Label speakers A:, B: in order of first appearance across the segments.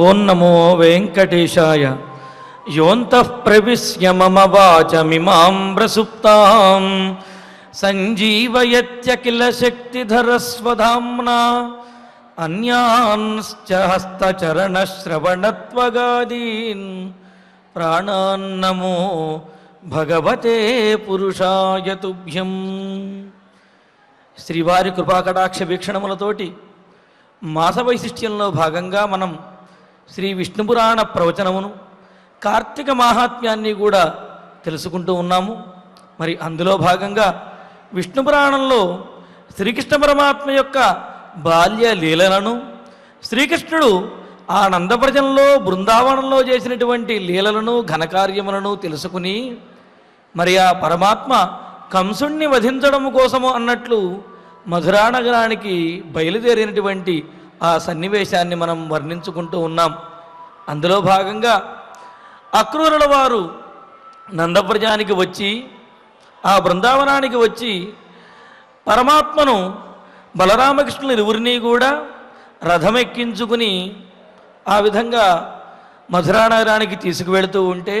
A: ఓం నమో వెంకటేశాయ యోంతః ప్రవిశ్య మమ వాచమిమాం ప్రసుప్తాం సంజీవయత్యఖిల శక్తిధరస్వధామ్నా అన్యాన్శ్చ హస్తచరణశ్రవణత్వగాదీన్ ప్రాణాన్నమో భగవతే పురుషాయ తుభ్యం శ్రీవారి కృపాకటాక్ష వీక్షణములతోటి మాస వైశిష్ట్యంలో భాగంగా మనం శ్రీ విష్ణు పురాణ ప్రవచనమును కార్తీక మాహాత్మ్యాన్ని కూడా తెలుసుకుంటూ ఉన్నాము మరి అందులో భాగంగా విష్ణు పురాణంలో శ్రీకృష్ణ పరమాత్మ యొక్క బాల్య లీలలను శ్రీకృష్ణుడు ఆ నందవ్రజంలో బృందావనంలో చేసినటువంటి లీలలను ఘనకార్యములను తెలుసుకుని మరి ఆ పరమాత్మ కంసుణ్ణి వధించడం కోసము అన్నట్లు మధురా నగరానికి బయలుదేరినటువంటి ఆ సన్నివేశాన్ని మనం వర్ణించుకుంటూ ఉన్నాం అందులో భాగంగా అక్రూరుల వారు నందవ్రజానికి వచ్చి ఆ బృందావనానికి వచ్చి పరమాత్మను బలరామకృష్ణులు ఇరువురిని కూడా రథమెక్కించుకుని ఆ విధంగా మధురా నగరానికి తీసుకువెళుతూ ఉంటే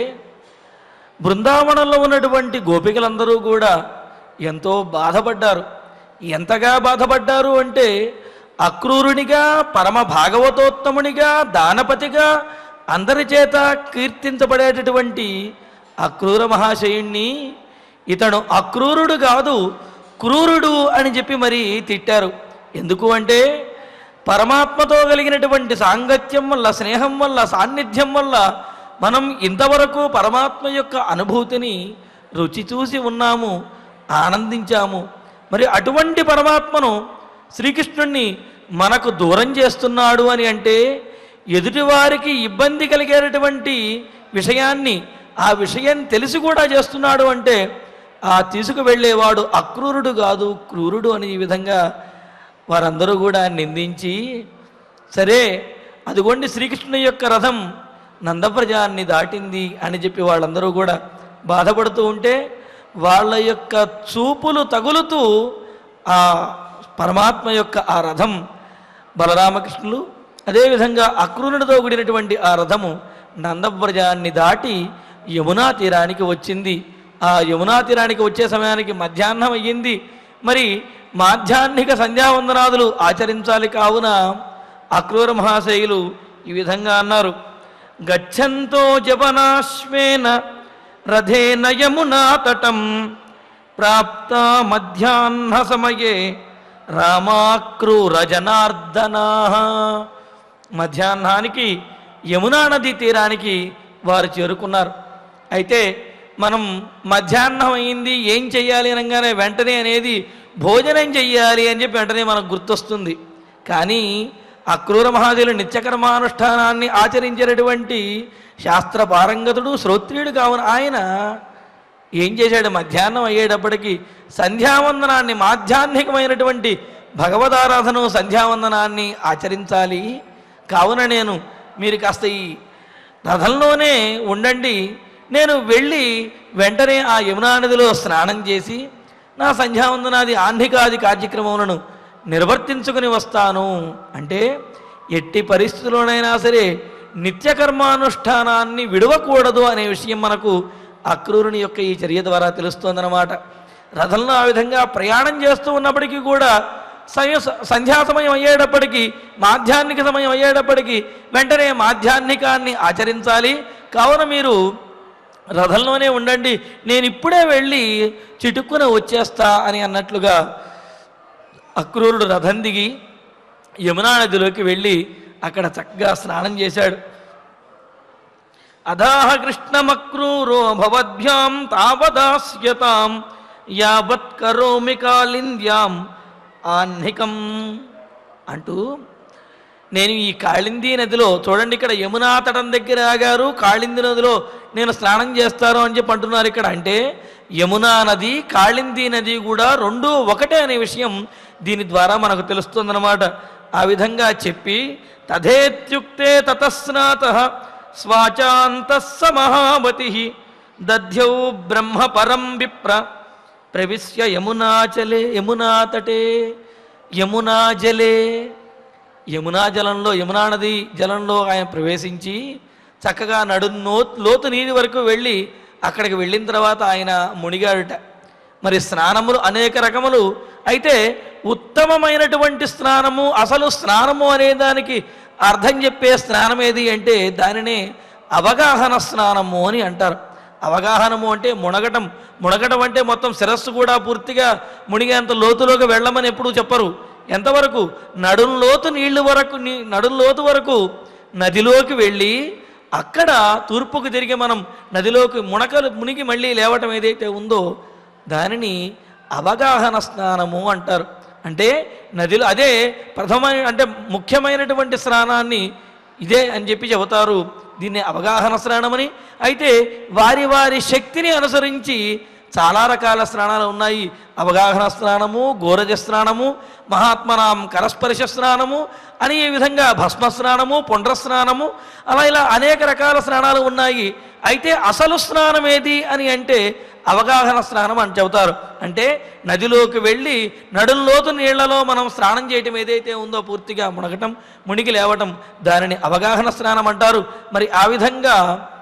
A: బృందావనంలో ఉన్నటువంటి గోపికలందరూ కూడా ఎంతో బాధపడ్డారు ఎంతగా బాధపడ్డారు అంటే అక్రూరునిగా పరమ భాగవతోత్తమునిగా దానపతిగా అందరి చేత కీర్తించబడేటటువంటి అక్రూర మహాశయుణ్ణి ఇతను అక్రూరుడు కాదు క్రూరుడు అని చెప్పి మరి తిట్టారు ఎందుకు అంటే పరమాత్మతో కలిగినటువంటి సాంగత్యం వల్ల స్నేహం వల్ల సాన్నిధ్యం వల్ల మనం ఇంతవరకు పరమాత్మ యొక్క అనుభూతిని రుచి చూసి ఉన్నాము ఆనందించాము మరి అటువంటి పరమాత్మను శ్రీకృష్ణుణ్ణి మనకు దూరం చేస్తున్నాడు అని అంటే ఎదుటివారికి ఇబ్బంది కలిగేటటువంటి విషయాన్ని ఆ విషయం తెలిసి కూడా చేస్తున్నాడు అంటే ఆ తీసుకువెళ్ళేవాడు అక్రూరుడు కాదు క్రూరుడు అని ఈ విధంగా వారందరూ కూడా నిందించి సరే అదిగోండి శ్రీకృష్ణుని యొక్క రథం నందప్రజాన్ని దాటింది అని చెప్పి వాళ్ళందరూ కూడా బాధపడుతూ ఉంటే వాళ్ళ యొక్క చూపులు తగులుతూ ఆ పరమాత్మ యొక్క ఆ రథం బలరామకృష్ణులు అదేవిధంగా అక్రూరునితో కూడినటువంటి ఆ రథము నందవ్రజాన్ని దాటి యమునా తీరానికి వచ్చింది ఆ యమునా తీరానికి వచ్చే సమయానికి మధ్యాహ్నం అయ్యింది మరి మాధ్యాహ్నిక సంధ్యావందనాదులు ఆచరించాలి కావున అక్రూర మహాశయులు ఈ విధంగా అన్నారు గచ్చంతో జపనాశ్వేన రథేన యమునా తటం ప్రాప్త మధ్యాహ్న సమయే రామాక్రూర జనార్దనా మధ్యాహ్నానికి యమునా నది తీరానికి వారు చేరుకున్నారు అయితే మనం మధ్యాహ్నం అయింది ఏం చెయ్యాలి అనగానే వెంటనే అనేది భోజనం చెయ్యాలి అని చెప్పి వెంటనే మనకు గుర్తొస్తుంది కానీ అక్రూర మహాదేవులు నిత్యకర్మానుష్ఠానాన్ని ఆచరించేటటువంటి శాస్త్ర పారంగతుడు శ్రోత్రియుడు కావున ఆయన ఏం చేశాడు మధ్యాహ్నం అయ్యేటప్పటికి సంధ్యావందనాన్ని మాధ్యాహ్నికమైనటువంటి భగవదారాధన సంధ్యావందనాన్ని ఆచరించాలి కావున నేను మీరు కాస్త ఈ రథంలోనే ఉండండి నేను వెళ్ళి వెంటనే ఆ యమునా నదిలో స్నానం చేసి నా సంధ్యావందనాది ఆహ్నికాది కార్యక్రమములను నిర్వర్తించుకుని వస్తాను అంటే ఎట్టి పరిస్థితుల్లోనైనా సరే నిత్యకర్మానుష్ఠానాన్ని విడవకూడదు అనే విషయం మనకు అక్రూరుని యొక్క ఈ చర్య ద్వారా తెలుస్తోందన్నమాట రథంలో ఆ విధంగా ప్రయాణం చేస్తూ ఉన్నప్పటికీ కూడా సయ సంధ్యా సమయం అయ్యేటప్పటికీ మాధ్యాహ్నిక సమయం అయ్యేటప్పటికీ వెంటనే మాధ్యాహ్నికాన్ని ఆచరించాలి కావున మీరు రథంలోనే ఉండండి నేను ఇప్పుడే వెళ్ళి చిటుక్కున వచ్చేస్తా అని అన్నట్లుగా అక్రూరుడు రథం దిగి యమునా నదిలోకి వెళ్ళి అక్కడ చక్కగా స్నానం చేశాడు అధాహ కృష్ణమక్రూరో భవద్భ్యాం తావదాస్యతాం యావత్ కరోమి కాళింద్యాం ఆహ్నికం అంటూ నేను ఈ కాళింది నదిలో చూడండి ఇక్కడ యమునా తటం దగ్గర ఆగారు కాళింది నదిలో నేను స్నానం చేస్తాను అని చెప్పి అంటున్నారు ఇక్కడ అంటే యమునా నది కాళింది నది కూడా రెండు ఒకటే అనే విషయం దీని ద్వారా మనకు తెలుస్తుందన్నమాట ఆ విధంగా చెప్పి తథేత్యుక్తే తతస్నాత స్వాచాంత మహావతి దధ్యౌ బ్రహ్మ పరం విప్ర ప్రవిశ్య యమునాచలే యమునా తటే యమునా జలే యమునా జలంలో యమునా నది జలంలో ఆయన ప్రవేశించి చక్కగా నడు నో- లోతు నీటి వరకు వెళ్ళి అక్కడికి వెళ్ళిన తర్వాత ఆయన మునిగాడుట మరి స్నానములు అనేక రకములు అయితే ఉత్తమమైనటువంటి స్నానము అసలు స్నానము అనే దానికి అర్థం చెప్పే స్నానం ఏది అంటే దానినే అవగాహన స్నానము అని అంటారు అవగాహనము అంటే మునగటం మునగటం అంటే మొత్తం శిరస్సు కూడా పూర్తిగా మునిగేంత లోతులోకి వెళ్ళమని ఎప్పుడూ చెప్పరు ఎంతవరకు నడుం లోతు నీళ్లు వరకు నీ- నడుం లోతు వరకు నదిలోకి వెళ్ళి అక్కడ తూర్పుకు తిరిగి మనం నదిలోకి మునకలు మునిగి మళ్ళీ లేవటం ఏదైతే ఉందో దానిని అవగాహన స్నానము అంటారు అంటే నదిలో అదే ప్రథమైన అంటే ముఖ్యమైనటువంటి స్నానాన్ని ఇదే అని చెప్పి చెబుతారు దీన్ని అవగాహన స్నానమని అయితే వారి వారి శక్తిని అనుసరించి చాలా రకాల స్నానాలు ఉన్నాయి అవగాహన స్నానము గోరజ స్నానము మహాత్మనాం కరస్పర్శ స్నానము అని ఈ విధంగా భస్మ స్నానము పుండ్ర స్నానము అలా ఇలా అనేక రకాల స్నానాలు ఉన్నాయి అయితే అసలు స్నానం ఏది అని అంటే అవగాహన స్నానం అని చెబుతారు అంటే నదిలోకి వెళ్ళి నడుల్లోతు నీళ్లలో మనం స్నానం చేయటం ఏదైతే ఉందో పూర్తిగా మునగటం మునిగి లేవటం దానిని అవగాహన స్నానం అంటారు మరి ఆ విధంగా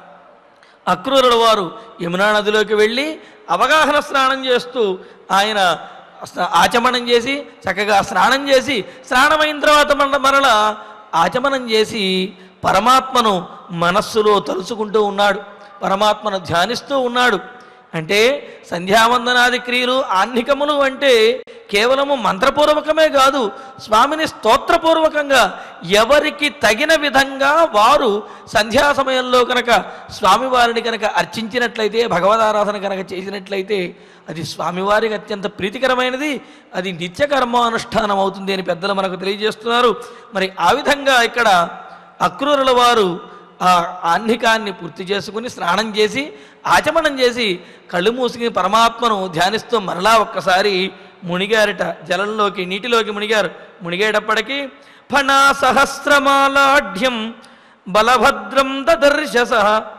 A: అక్రూరుల వారు యమునా నదిలోకి వెళ్ళి అవగాహన స్నానం చేస్తూ ఆయన స్న- ఆచమనం చేసి చక్కగా స్నానం చేసి స్నానమైన తర్వాత మరల మరల ఆచమనం చేసి పరమాత్మను మనస్సులో తలుచుకుంటూ ఉన్నాడు పరమాత్మను ధ్యానిస్తూ ఉన్నాడు అంటే సంధ్యావందనాది క్రియలు ఆహ్నికములు అంటే కేవలము మంత్రపూర్వకమే కాదు స్వామిని స్తోత్రపూర్వకంగా ఎవరికి తగిన విధంగా వారు సంధ్యా సమయంలో కనుక స్వామివారిని కనుక అర్చించినట్లయితే భగవదారాధన కనుక చేసినట్లయితే అది స్వామివారికి అత్యంత ప్రీతికరమైనది అది నిత్య కర్మానుష్ఠానం అవుతుంది అని పెద్దలు మనకు తెలియజేస్తున్నారు మరి ఆ విధంగా ఇక్కడ అక్రూరుల వారు ఆ ఆహ్నికాన్ని పూర్తి చేసుకుని స్నానం చేసి ఆచమనం చేసి కళ్ళు మూసుకుని పరమాత్మను ధ్యానిస్తూ మరలా ఒక్కసారి మునిగారట జలంలోకి నీటిలోకి మునిగారు మునిగేటప్పటికీ ఫణా సహస్రమాలాఢ్యం బలభద్రం దదర్శస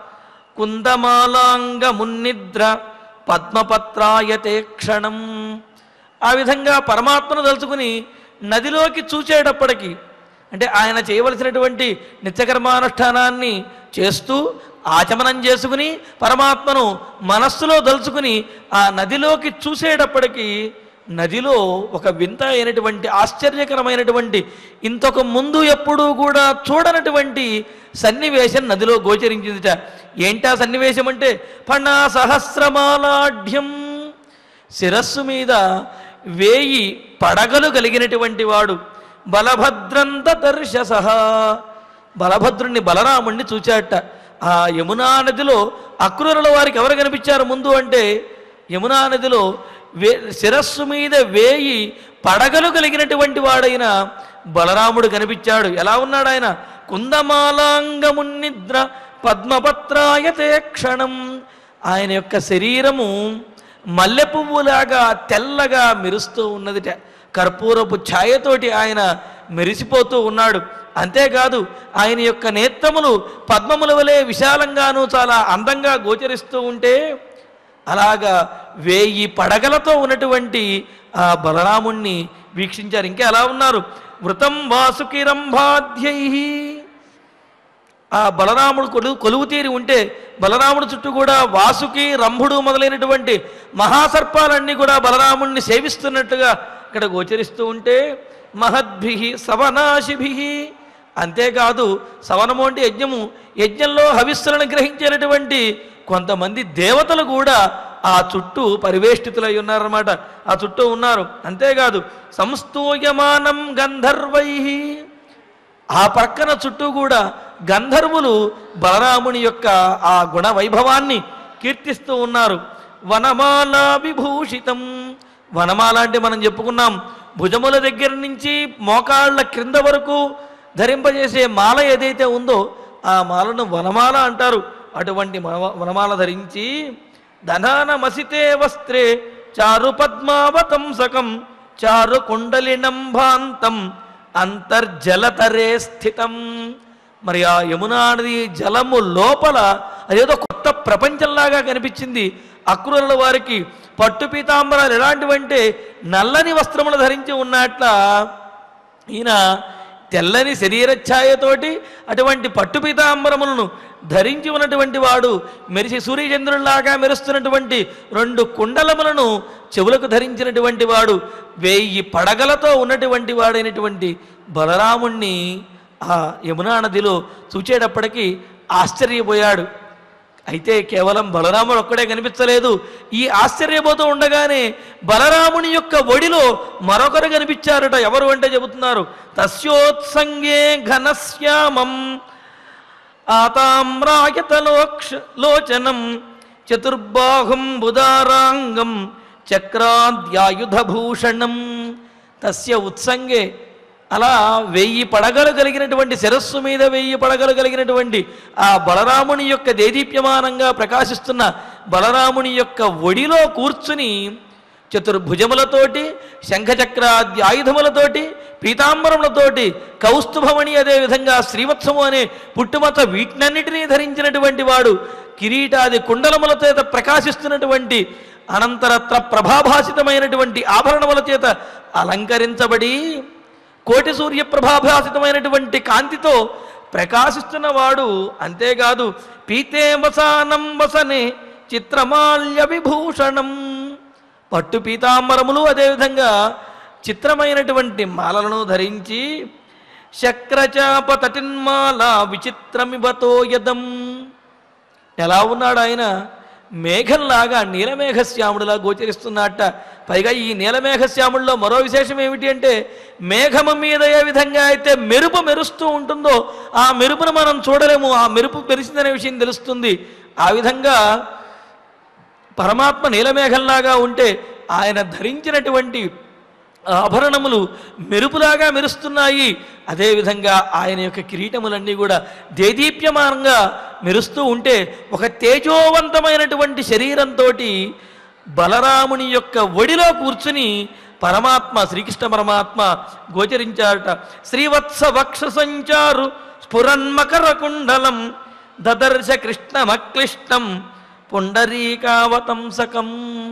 A: కుందమాలాంగమున్నిద్ర పద్మపత్రాయతే క్షణం ఆ విధంగా పరమాత్మను తలుచుకుని నదిలోకి చూచేటప్పటికి అంటే ఆయన చేయవలసినటువంటి నిత్యకర్మానుష్ఠానాన్ని చేస్తూ ఆచమనం చేసుకుని పరమాత్మను మనస్సులో దలుచుకుని ఆ నదిలోకి చూసేటప్పటికి నదిలో ఒక వింత అయినటువంటి ఆశ్చర్యకరమైనటువంటి ఇంతకు ముందు ఎప్పుడూ కూడా చూడనటువంటి సన్నివేశం నదిలో గోచరించిందిట ఏంటా సన్నివేశం అంటే ఫణా సహస్రమాలాఢ్యం శిరస్సు మీద వేయి పడగలు కలిగినటువంటి వాడు బలభద్రంత దర్శస బలభద్రుణ్ణి బలరాముణ్ణి చూచాట ఆ యమునా నదిలో అక్రూరుల వారికి ఎవరు కనిపించారు ముందు అంటే యమునా నదిలో వే శిరస్సు మీద వేయి పడగలు కలిగినటువంటి వాడైన బలరాముడు కనిపించాడు ఎలా ఉన్నాడు ఆయన కుందమాలాంగమున్నిద్ర పద్మపత్రాయతే క్షణం ఆయన యొక్క శరీరము మల్లె పువ్వులాగా తెల్లగా మెరుస్తూ ఉన్నదిట కర్పూరపు ఛాయతోటి ఆయన మెరిసిపోతూ ఉన్నాడు అంతేకాదు ఆయన యొక్క నేత్రములు పద్మముల వలె విశాలంగాను చాలా అందంగా గోచరిస్తూ ఉంటే అలాగా వేయి పడగలతో ఉన్నటువంటి ఆ బలరాముణ్ణి వీక్షించారు ఇంకా ఎలా ఉన్నారు వృతం వాసుకిరంభాధ్యై ఆ బలరాముడు కొలువు కొలువు తీరి ఉంటే బలరాముడు చుట్టూ కూడా వాసుకి రంభుడు మొదలైనటువంటి మహాసర్పాలన్నీ కూడా బలరాముణ్ణి సేవిస్తున్నట్టుగా ఇక్కడ గోచరిస్తూ ఉంటే మహద్భి సవనాశిభి అంతేకాదు సవనము అంటే యజ్ఞము యజ్ఞంలో హవిస్సులను గ్రహించేటటువంటి కొంతమంది దేవతలు కూడా ఆ చుట్టూ పరివేష్టితులై ఉన్నారన్నమాట ఆ చుట్టూ ఉన్నారు అంతేకాదు సంస్తూయమానం గంధర్వై ఆ పక్కన చుట్టూ కూడా గంధర్వులు బలరాముని యొక్క ఆ గుణ వైభవాన్ని కీర్తిస్తూ ఉన్నారు వనమాల విభూషితం వనమాల అంటే మనం చెప్పుకున్నాం భుజముల దగ్గర నుంచి మోకాళ్ళ క్రింద వరకు ధరింపజేసే మాల ఏదైతే ఉందో ఆ మాలను వనమాల అంటారు అటువంటి వన- వనమాల ధరించి ధనాన మసితే వస్త్రే చారు పద్మావతంసకం చారు కుండలినంభాంతం అంతర్జలతరే స్థితం మరి ఆ యమునా నది జలము లోపల అదేదో కొత్త ప్రపంచంలాగా కనిపించింది అక్రూరుల వారికి పట్టు పీతాంబరాలు ఎలాంటివంటే నల్లని వస్త్రములు ధరించి ఉన్నట్ల ఈయన తెల్లని శరీరఛాయతోటి అటువంటి పట్టు పీతాంబరములను ధరించి ఉన్నటువంటి వాడు మెరిసి సూర్యచంద్రుల్లాగా మెరుస్తున్నటువంటి రెండు కుండలములను చెవులకు ధరించినటువంటి వాడు వెయ్యి పడగలతో ఉన్నటువంటి వాడైనటువంటి బలరాముణ్ణి ఆ యమునా నదిలో చూచేటప్పటికీ ఆశ్చర్యపోయాడు అయితే కేవలం బలరాముడు ఒక్కడే కనిపించలేదు ఈ ఆశ్చర్యపోతూ ఉండగానే బలరాముని యొక్క ఒడిలో మరొకరు కనిపించారట ఎవరు అంటే చెబుతున్నారు తస్యోత్సంగే ఘనశ్యామం ఆతామ్రాయతలోక్ష లోచనం చతుర్బాహుం బుధారాంగం చక్రాద్యాయుధభూషణం తస్య ఉత్సంగే అలా వెయ్యి పడగలు కలిగినటువంటి శిరస్సు మీద వెయ్యి పడగలు కలిగినటువంటి ఆ బలరాముని యొక్క దేదీప్యమానంగా ప్రకాశిస్తున్న బలరాముని యొక్క ఒడిలో కూర్చుని చతుర్భుజములతోటి శంఖచక్రాది ఆయుధములతోటి పీతాంబరములతోటి కౌస్తుభమణి అదేవిధంగా శ్రీవత్సము అనే పుట్టుమత వీటినన్నిటినీ ధరించినటువంటి వాడు కిరీటాది కుండలముల చేత ప్రకాశిస్తున్నటువంటి అనంతరత్ర ప్రభాభాసితమైనటువంటి ఆభరణముల చేత అలంకరించబడి కోటి సూర్య ప్రభాభాసితమైనటువంటి కాంతితో ప్రకాశిస్తున్న వాడు అంతేకాదు పీతే వసానం వసనే చిత్రమాల్య విభూషణం పట్టు పీతాంబరములు అదేవిధంగా చిత్రమైనటువంటి మాలలను ధరించి శక్రచాప తటిన్మాల విచిత్రమివతో యదం ఎలా ఉన్నాడు ఆయన మేఘంలాగా నీలమేఘశ్యాముడిలా గోచరిస్తున్నట్ట పైగా ఈ నీలమేఘశ్యాముడిలో మరో విశేషం ఏమిటి అంటే మేఘము మీద ఏ విధంగా అయితే మెరుపు మెరుస్తూ ఉంటుందో ఆ మెరుపును మనం చూడలేము ఆ మెరుపు మెరిసిందనే విషయం తెలుస్తుంది ఆ విధంగా పరమాత్మ నీలమేఘంలాగా ఉంటే ఆయన ధరించినటువంటి ఆభరణములు మెరుపులాగా మెరుస్తున్నాయి అదేవిధంగా ఆయన యొక్క కిరీటములన్నీ కూడా దేదీప్యమానంగా మెరుస్తూ ఉంటే ఒక తేజోవంతమైనటువంటి శరీరంతో బలరాముని యొక్క ఒడిలో కూర్చుని పరమాత్మ శ్రీకృష్ణ పరమాత్మ గోచరించారట శ్రీవత్స వక్ష సంచారు స్ఫురన్మకర కుండలం దదర్శ కృష్ణమక్లిష్టం పుండరీకావతంసకం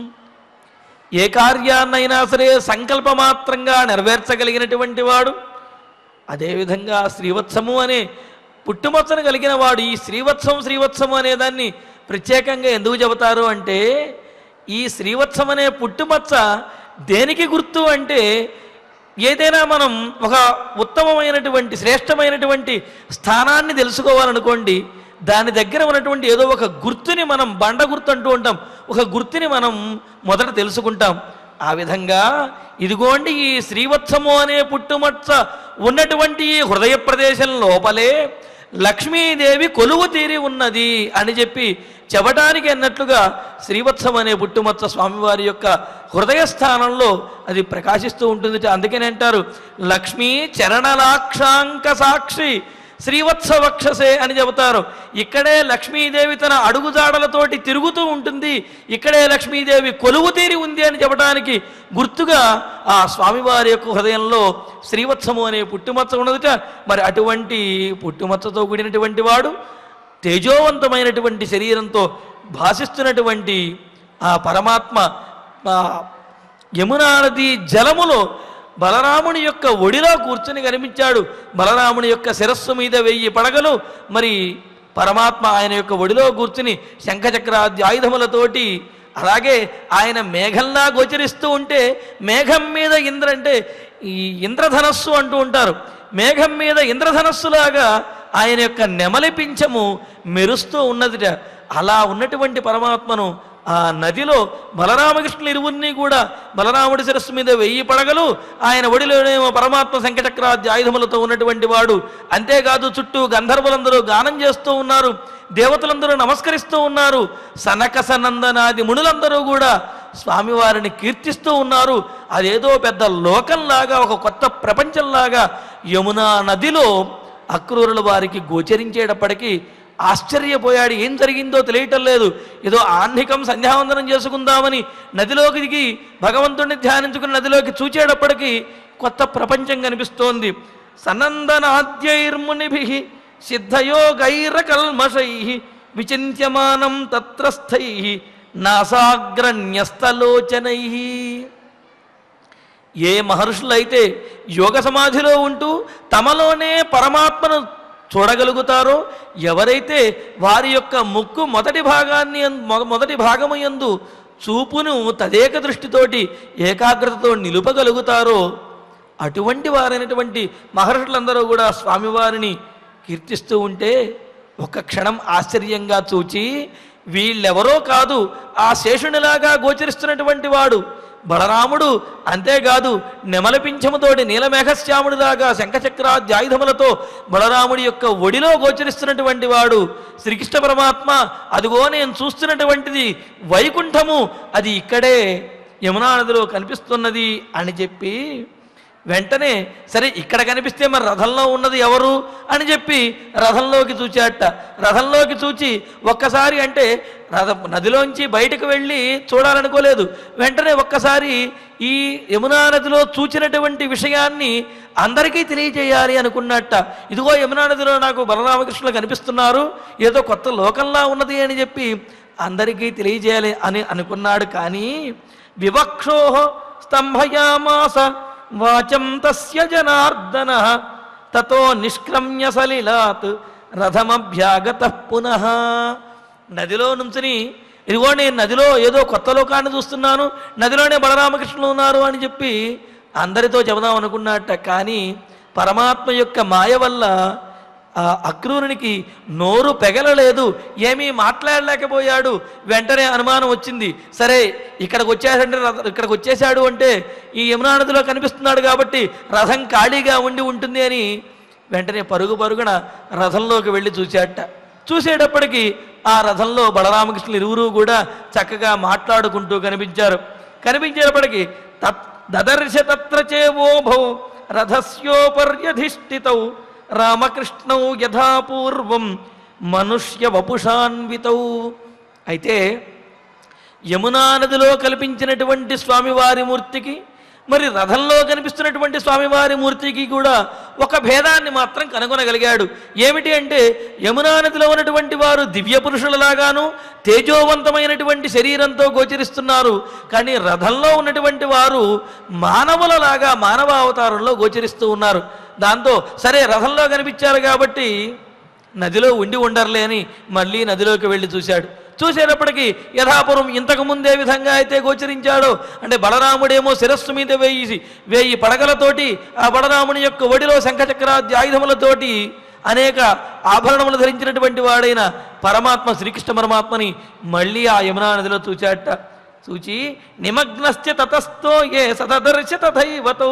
A: ఏ కార్యాన్నైనా సరే సంకల్పమాత్రంగా నెరవేర్చగలిగినటువంటి వాడు అదేవిధంగా శ్రీవత్సము అనే పుట్టుమచ్చను కలిగిన వాడు ఈ శ్రీవత్సం శ్రీవత్సము అనే దాన్ని ప్రత్యేకంగా ఎందుకు చెబుతారు అంటే ఈ శ్రీవత్సం అనే పుట్టుమచ్చ దేనికి గుర్తు అంటే ఏదైనా మనం ఒక ఉత్తమమైనటువంటి శ్రేష్టమైనటువంటి స్థానాన్ని తెలుసుకోవాలనుకోండి దాని దగ్గర ఉన్నటువంటి ఏదో ఒక గుర్తుని మనం బండ గుర్తు అంటూ ఉంటాం ఒక గుర్తుని మనం మొదట తెలుసుకుంటాం ఆ విధంగా ఇదిగోండి ఈ శ్రీవత్సము అనే పుట్టుమచ్చ ఉన్నటువంటి ఈ హృదయ ప్రదేశం లోపలే లక్ష్మీదేవి కొలువు తీరి ఉన్నది అని చెప్పి చెప్పటానికి అన్నట్లుగా శ్రీవత్సం అనే పుట్టుమచ్చ స్వామివారి యొక్క హృదయ స్థానంలో అది ప్రకాశిస్తూ ఉంటుంది అందుకని అంటారు లక్ష్మీ చరణలాక్షాంక సాక్షి శ్రీవత్స వక్షసే అని చెబుతారు ఇక్కడే లక్ష్మీదేవి తన అడుగుజాడలతోటి తిరుగుతూ ఉంటుంది ఇక్కడే లక్ష్మీదేవి కొలువు తీరి ఉంది అని చెప్పడానికి గుర్తుగా ఆ స్వామివారి యొక్క హృదయంలో శ్రీవత్సము అనే పుట్టుమచ్చ ఉన్నదిట మరి అటువంటి పుట్టుమచ్చతో కూడినటువంటి వాడు తేజోవంతమైనటువంటి శరీరంతో భాషిస్తున్నటువంటి ఆ పరమాత్మ ఆ యమునా నది జలములో బలరాముని యొక్క ఒడిలో కూర్చుని కనిపించాడు బలరాముని యొక్క శిరస్సు మీద వెయ్యి పడగలు మరి పరమాత్మ ఆయన యొక్క ఒడిలో కూర్చుని శంఖచక్రాది ఆయుధములతోటి అలాగే ఆయన మేఘంలా గోచరిస్తూ ఉంటే మేఘం మీద ఇంద్ర అంటే ఈ ఇంద్రధనస్సు అంటూ ఉంటారు మేఘం మీద ఇంద్రధనస్సులాగా ఆయన యొక్క నెమలి పింఛము మెరుస్తూ ఉన్నదిట అలా ఉన్నటువంటి పరమాత్మను ఆ నదిలో బలరామకృష్ణులు ఇరువురిని కూడా బలరాముడి శిరస్సు మీద వెయ్యి పడగలు ఆయన ఒడిలోనేమో పరమాత్మ శంకటక్రాద్య ఆయుధములతో ఉన్నటువంటి వాడు అంతేకాదు చుట్టూ గంధర్వులందరూ గానం చేస్తూ ఉన్నారు దేవతలందరూ నమస్కరిస్తూ ఉన్నారు సనక సనందనాది మునులందరూ కూడా స్వామివారిని కీర్తిస్తూ ఉన్నారు అదేదో పెద్ద లోకంలాగా ఒక కొత్త ప్రపంచంలాగా యమునా నదిలో అక్రూరుల వారికి గోచరించేటప్పటికీ ఆశ్చర్యపోయాడు ఏం జరిగిందో తెలియటం లేదు ఏదో ఆహ్నికం సంధ్యావందనం చేసుకుందామని నదిలోకి దిగి భగవంతుడిని ధ్యానించుకుని నదిలోకి చూచేటప్పటికీ కొత్త ప్రపంచం కనిపిస్తోంది సనందనాద్యైర్మునిభి సిద్ధయోగైరకల్మషై విచింత్యమానం తత్రస్థై నాసాగ్రన్యస్తలోచనై ఏ మహర్షులైతే యోగ సమాధిలో ఉంటూ తమలోనే పరమాత్మను చూడగలుగుతారో ఎవరైతే వారి యొక్క ముక్కు మొదటి భాగాన్ని యం- మొ- మొదటి భాగము యందు చూపును తదేక దృష్టితోటి ఏకాగ్రతతో నిలుపగలుగుతారో అటువంటి వారైనటువంటి మహర్షులందరూ కూడా స్వామివారిని కీర్తిస్తూ ఉంటే ఒక క్షణం ఆశ్చర్యంగా చూచి వీళ్ళెవరో కాదు ఆ శేషునిలాగా గోచరిస్తున్నటువంటి వాడు బలరాముడు అంతేకాదు నెమలపించముతోటి నీలమేఘశ్యాముడిలాగా శంఖచక్రాధ్యాయుధములతో బలరాముడి యొక్క ఒడిలో గోచరిస్తున్నటువంటి వాడు శ్రీకృష్ణ పరమాత్మ అదిగో నేను చూస్తున్నటువంటిది వైకుంఠము అది ఇక్కడే యమునా నదిలో కనిపిస్తున్నది అని చెప్పి వెంటనే సరే ఇక్కడ కనిపిస్తే మరి రథంలో ఉన్నది ఎవరు అని చెప్పి రథంలోకి చూచాట రథంలోకి చూచి ఒక్కసారి అంటే రథ నదిలోంచి బయటకు వెళ్ళి చూడాలనుకోలేదు వెంటనే ఒక్కసారి ఈ యమునా నదిలో చూచినటువంటి విషయాన్ని అందరికీ తెలియజేయాలి అనుకున్నట్ట ఇదిగో యమునా నదిలో నాకు బలరామకృష్ణులు కనిపిస్తున్నారు ఏదో కొత్త లోకంలా ఉన్నది అని చెప్పి అందరికీ తెలియజేయాలి అని అనుకున్నాడు కానీ వివక్షో స్తంభయామాస వాచం తస్య జనార్దన తతో నిష్క్రమ్య సలిలాత్ రథమభ్యాగత పునః నదిలో నుంచుని ఇదిగో నేను నదిలో ఏదో కొత్త లోకాన్ని చూస్తున్నాను నదిలోనే బలరామకృష్ణులు ఉన్నారు అని చెప్పి అందరితో చెబుదాం అనుకున్నట్ట కానీ పరమాత్మ యొక్క మాయ వల్ల ఆ అక్రూరునికి నోరు పెగలలేదు ఏమీ మాట్లాడలేకపోయాడు వెంటనే అనుమానం వచ్చింది సరే ఇక్కడికి వచ్చేసంటే రథ- ఇక్కడికి వచ్చేసాడు అంటే ఈ యమునా నదిలో కనిపిస్తున్నాడు కాబట్టి రథం ఖాళీగా ఉండి ఉంటుంది అని వెంటనే పరుగు పరుగున రథంలోకి వెళ్ళి చూశాట చూసేటప్పటికి ఆ రథంలో బలరామకృష్ణులు ఇరువురు కూడా చక్కగా మాట్లాడుకుంటూ కనిపించారు కనిపించేటప్పటికి తత్ దదర్శ తత్ర చేవోభౌ రథస్యోపర్యధిష్ఠితౌ రామకృష్ణౌ యథాపూర్వం మనుష్య వపుషాన్వితౌ అయితే యమునా నదిలో కల్పించినటువంటి స్వామివారి మూర్తికి మరి రథంలో కనిపిస్తున్నటువంటి స్వామివారి మూర్తికి కూడా ఒక భేదాన్ని మాత్రం కనుగొనగలిగాడు ఏమిటి అంటే యమునా నదిలో ఉన్నటువంటి వారు దివ్య పురుషులలాగాను తేజోవంతమైనటువంటి శరీరంతో గోచరిస్తున్నారు కానీ రథంలో ఉన్నటువంటి వారు మానవులలాగా మానవ అవతారంలో గోచరిస్తూ ఉన్నారు దాంతో సరే రథంలో కనిపించారు కాబట్టి నదిలో ఉండి ఉండర్లే అని మళ్ళీ నదిలోకి వెళ్ళి చూశాడు చూసేటప్పటికి యథాపురం ఇంతకు ముందే విధంగా అయితే గోచరించాడో అంటే బలరాముడేమో శిరస్సు మీద వేయి వేయి పడగలతోటి ఆ బలరాముని యొక్క ఒడిలో శంఖచక్రాది ఆయుధములతోటి అనేక ఆభరణములు ధరించినటువంటి వాడైన పరమాత్మ శ్రీకృష్ణ పరమాత్మని మళ్ళీ ఆ యమునా నదిలో చూచాట చూచి నిమగ్నస్య తతస్థో ఏ సతదర్శ తథైవతౌ